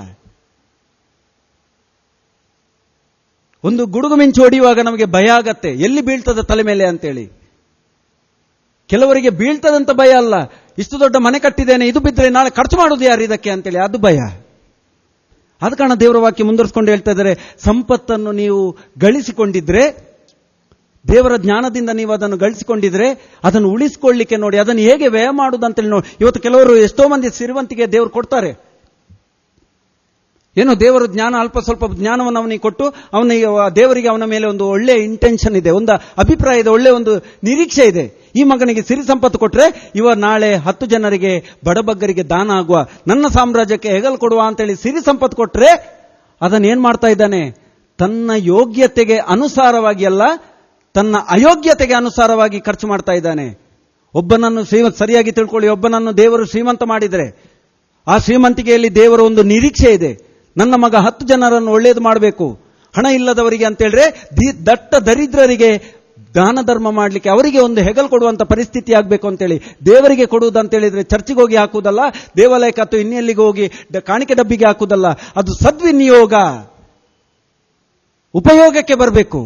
ಒಂದು ಗುಡುಗು ಮಿಂಚು ಹೊಡೆಯುವಾಗ ನಮಗೆ ಭಯ ಆಗತ್ತೆ ಎಲ್ಲಿ ಬೀಳ್ತದೆ ತಲೆ ಮೇಲೆ ಅಂತೇಳಿ ಕೆಲವರಿಗೆ ಬೀಳ್ತದಂತ ಭಯ ಅಲ್ಲ ಇಷ್ಟು ದೊಡ್ಡ ಮನೆ ಕಟ್ಟಿದ್ದೇನೆ ಇದು ಬಿದ್ದರೆ ನಾಳೆ ಖರ್ಚು ಮಾಡೋದು ಯಾರು ಇದಕ್ಕೆ ಅಂತೇಳಿ ಅದು ಭಯ ಆದ ಕಾರಣ ದೇವರ ವಾಕ್ಯ ಮುಂದುವರಿಸಿಕೊಂಡು ಹೇಳ್ತಾ ಇದ್ದಾರೆ ಸಂಪತ್ತನ್ನು ನೀವು ಗಳಿಸಿಕೊಂಡಿದ್ರೆ ದೇವರ ಜ್ಞಾನದಿಂದ ನೀವು ಅದನ್ನು ಗಳಿಸಿಕೊಂಡಿದ್ರೆ ಅದನ್ನು ಉಳಿಸಿಕೊಳ್ಳಿಕ್ಕೆ ನೋಡಿ ಅದನ್ನು ಹೇಗೆ ವ್ಯಯ ಮಾಡುವುದು ಅಂತೇಳಿ ನೋಡಿ ಇವತ್ತು ಕೆಲವರು ಎಷ್ಟೋ ಮಂದಿ ಸಿರಿವಂತಿಗೆ ದೇವರು ಕೊಡ್ತಾರೆ ಏನೋ ದೇವರು ಜ್ಞಾನ ಅಲ್ಪ ಸ್ವಲ್ಪ ಜ್ಞಾನವನ್ನು ಅವನಿಗೆ ಕೊಟ್ಟು ಅವನಿಗೆ ದೇವರಿಗೆ ಅವನ ಮೇಲೆ ಒಂದು ಒಳ್ಳೆ ಇಂಟೆನ್ಷನ್ ಇದೆ ಒಂದು ಅಭಿಪ್ರಾಯ ಇದೆ ಒಳ್ಳೆ ಒಂದು ನಿರೀಕ್ಷೆ ಇದೆ ಈ ಮಗನಿಗೆ ಸಿರಿ ಸಂಪತ್ತು ಕೊಟ್ರೆ ಇವ ನಾಳೆ ಹತ್ತು ಜನರಿಗೆ ಬಡಬಗ್ಗರಿಗೆ ದಾನ ಆಗುವ ನನ್ನ ಸಾಮ್ರಾಜ್ಯಕ್ಕೆ ಹೆಗಲು ಕೊಡುವ ಅಂತೇಳಿ ಸಿರಿ ಸಂಪತ್ತು ಕೊಟ್ರೆ ಅದನ್ನ ಏನ್ ಮಾಡ್ತಾ ಇದ್ದಾನೆ ತನ್ನ ಯೋಗ್ಯತೆಗೆ ಅನುಸಾರವಾಗಿ ಅಲ್ಲ ತನ್ನ ಅಯೋಗ್ಯತೆಗೆ ಅನುಸಾರವಾಗಿ ಖರ್ಚು ಮಾಡ್ತಾ ಇದ್ದಾನೆ ಒಬ್ಬನನ್ನು ಶ್ರೀಮಂತ ಸರಿಯಾಗಿ ತಿಳ್ಕೊಳ್ಳಿ ಒಬ್ಬನನ್ನು ದೇವರು ಶ್ರೀಮಂತ ಮಾಡಿದರೆ ಆ ಶ್ರೀಮಂತಿಕೆಯಲ್ಲಿ ದೇವರ ಒಂದು ನಿರೀಕ್ಷೆ ಇದೆ ನನ್ನ ಮಗ ಹತ್ತು ಜನರನ್ನು ಒಳ್ಳೇದು ಮಾಡಬೇಕು ಹಣ ಇಲ್ಲದವರಿಗೆ ಅಂತ ಹೇಳಿದ್ರೆ ದಿ- ದಟ್ಟ ದರಿದ್ರರಿಗೆ ದಾನ ಧರ್ಮ ಮಾಡಲಿಕ್ಕೆ ಅವರಿಗೆ ಒಂದು ಹೆಗಲು ಕೊಡುವಂತ ಪರಿಸ್ಥಿತಿ ಆಗಬೇಕು ಅಂತೇಳಿ ದೇವರಿಗೆ ಕೊಡುವುದು ಅಂತ ಹೇಳಿದ್ರೆ ಚರ್ಚಿಗೆ ಹೋಗಿ ಹಾಕುವುದಲ್ಲ ದೇವಾಲಯಕ್ಕೆ ಅಥವಾ ಇನ್ನೆಲ್ಲಿಗೆ ಹೋಗಿ ಡ- ಕಾಣಿಕೆ ಡಬ್ಬಿಗೆ ಹಾಕುವುದಲ್ಲ ಅದು ಸದ್ವಿನಿಯೋಗ ಉಪಯೋಗಕ್ಕೆ ಬರಬೇಕು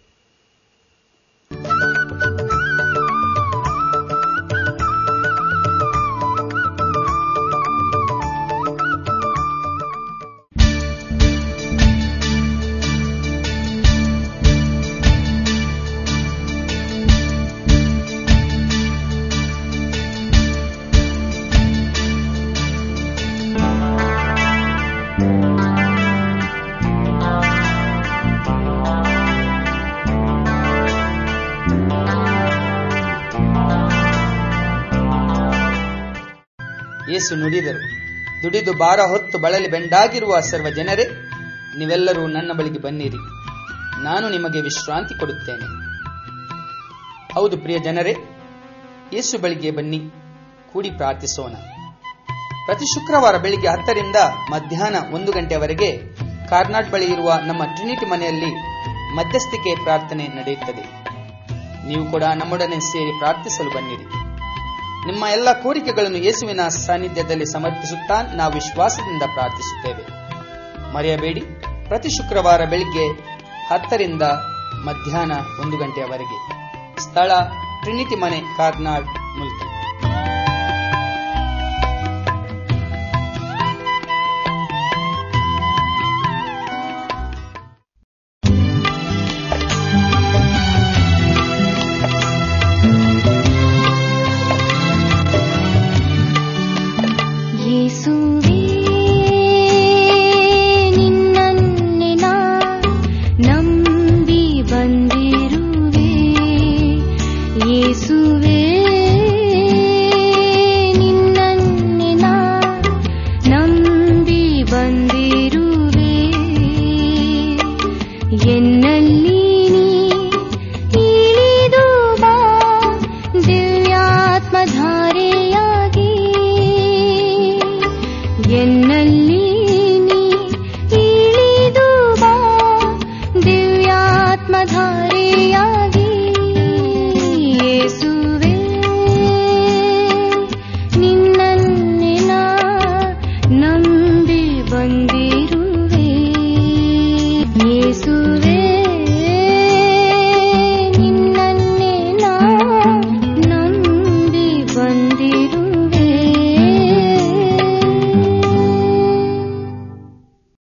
ಯೇಸು ನುಡಿದರು ದುಡಿದು ಭಾರ ಹೊತ್ತು ಬಳಲಿ ಬೆಂಡಾಗಿರುವ ಸರ್ವ ಜನರೇ ನೀವೆಲ್ಲರೂ ನನ್ನ ಬಳಿಗೆ ಬನ್ನಿರಿ ನಾನು ನಿಮಗೆ ವಿಶ್ರಾಂತಿ ಕೊಡುತ್ತೇನೆ ಹೌದು ಪ್ರಿಯ ಜನರೇ ಯೇಸು ಬಳಿಗೆ ಬನ್ನಿ ಕೂಡಿ ಪ್ರಾರ್ಥಿಸೋಣ ಪ್ರತಿ ಶುಕ್ರವಾರ ಬೆಳಿಗ್ಗೆ ಹತ್ತರಿಂದ ಮಧ್ಯಾಹ್ನ ಒಂದು ಗಂಟೆವರೆಗೆ ಕಾರ್ನಾಡ್ ಬಳಿ ಇರುವ ನಮ್ಮ ಟ್ರಿನಿಟಿ ಮನೆಯಲ್ಲಿ ಮಧ್ಯಸ್ಥಿಕೆ ಪ್ರಾರ್ಥನೆ ನಡೆಯುತ್ತದೆ ನೀವು ಕೂಡ ನಮ್ಮೊಡನೆ ಸೇರಿ ಪ್ರಾರ್ಥಿಸಲು ಬನ್ನಿರಿ ನಿಮ್ಮ ಎಲ್ಲ ಕೋರಿಕೆಗಳನ್ನು ಯೇಸುವಿನ ಸಾನ್ನಿಧ್ಯದಲ್ಲಿ ಸಮರ್ಪಿಸುತ್ತಾ ನಾವು ವಿಶ್ವಾಸದಿಂದ ಪ್ರಾರ್ಥಿಸುತ್ತೇವೆ ಮರೆಯಬೇಡಿ ಪ್ರತಿ ಶುಕ್ರವಾರ ಬೆಳಿಗ್ಗೆ ಹತ್ತರಿಂದ ಮಧ್ಯಾಹ್ನ ಒಂದು ಗಂಟೆಯವರೆಗೆ ಸ್ಥಳ ಟ್ರಿನಿಟಿ ಮನೆ ಕಾರ್ನಾಡ್ ಮುಲ್ಕಿ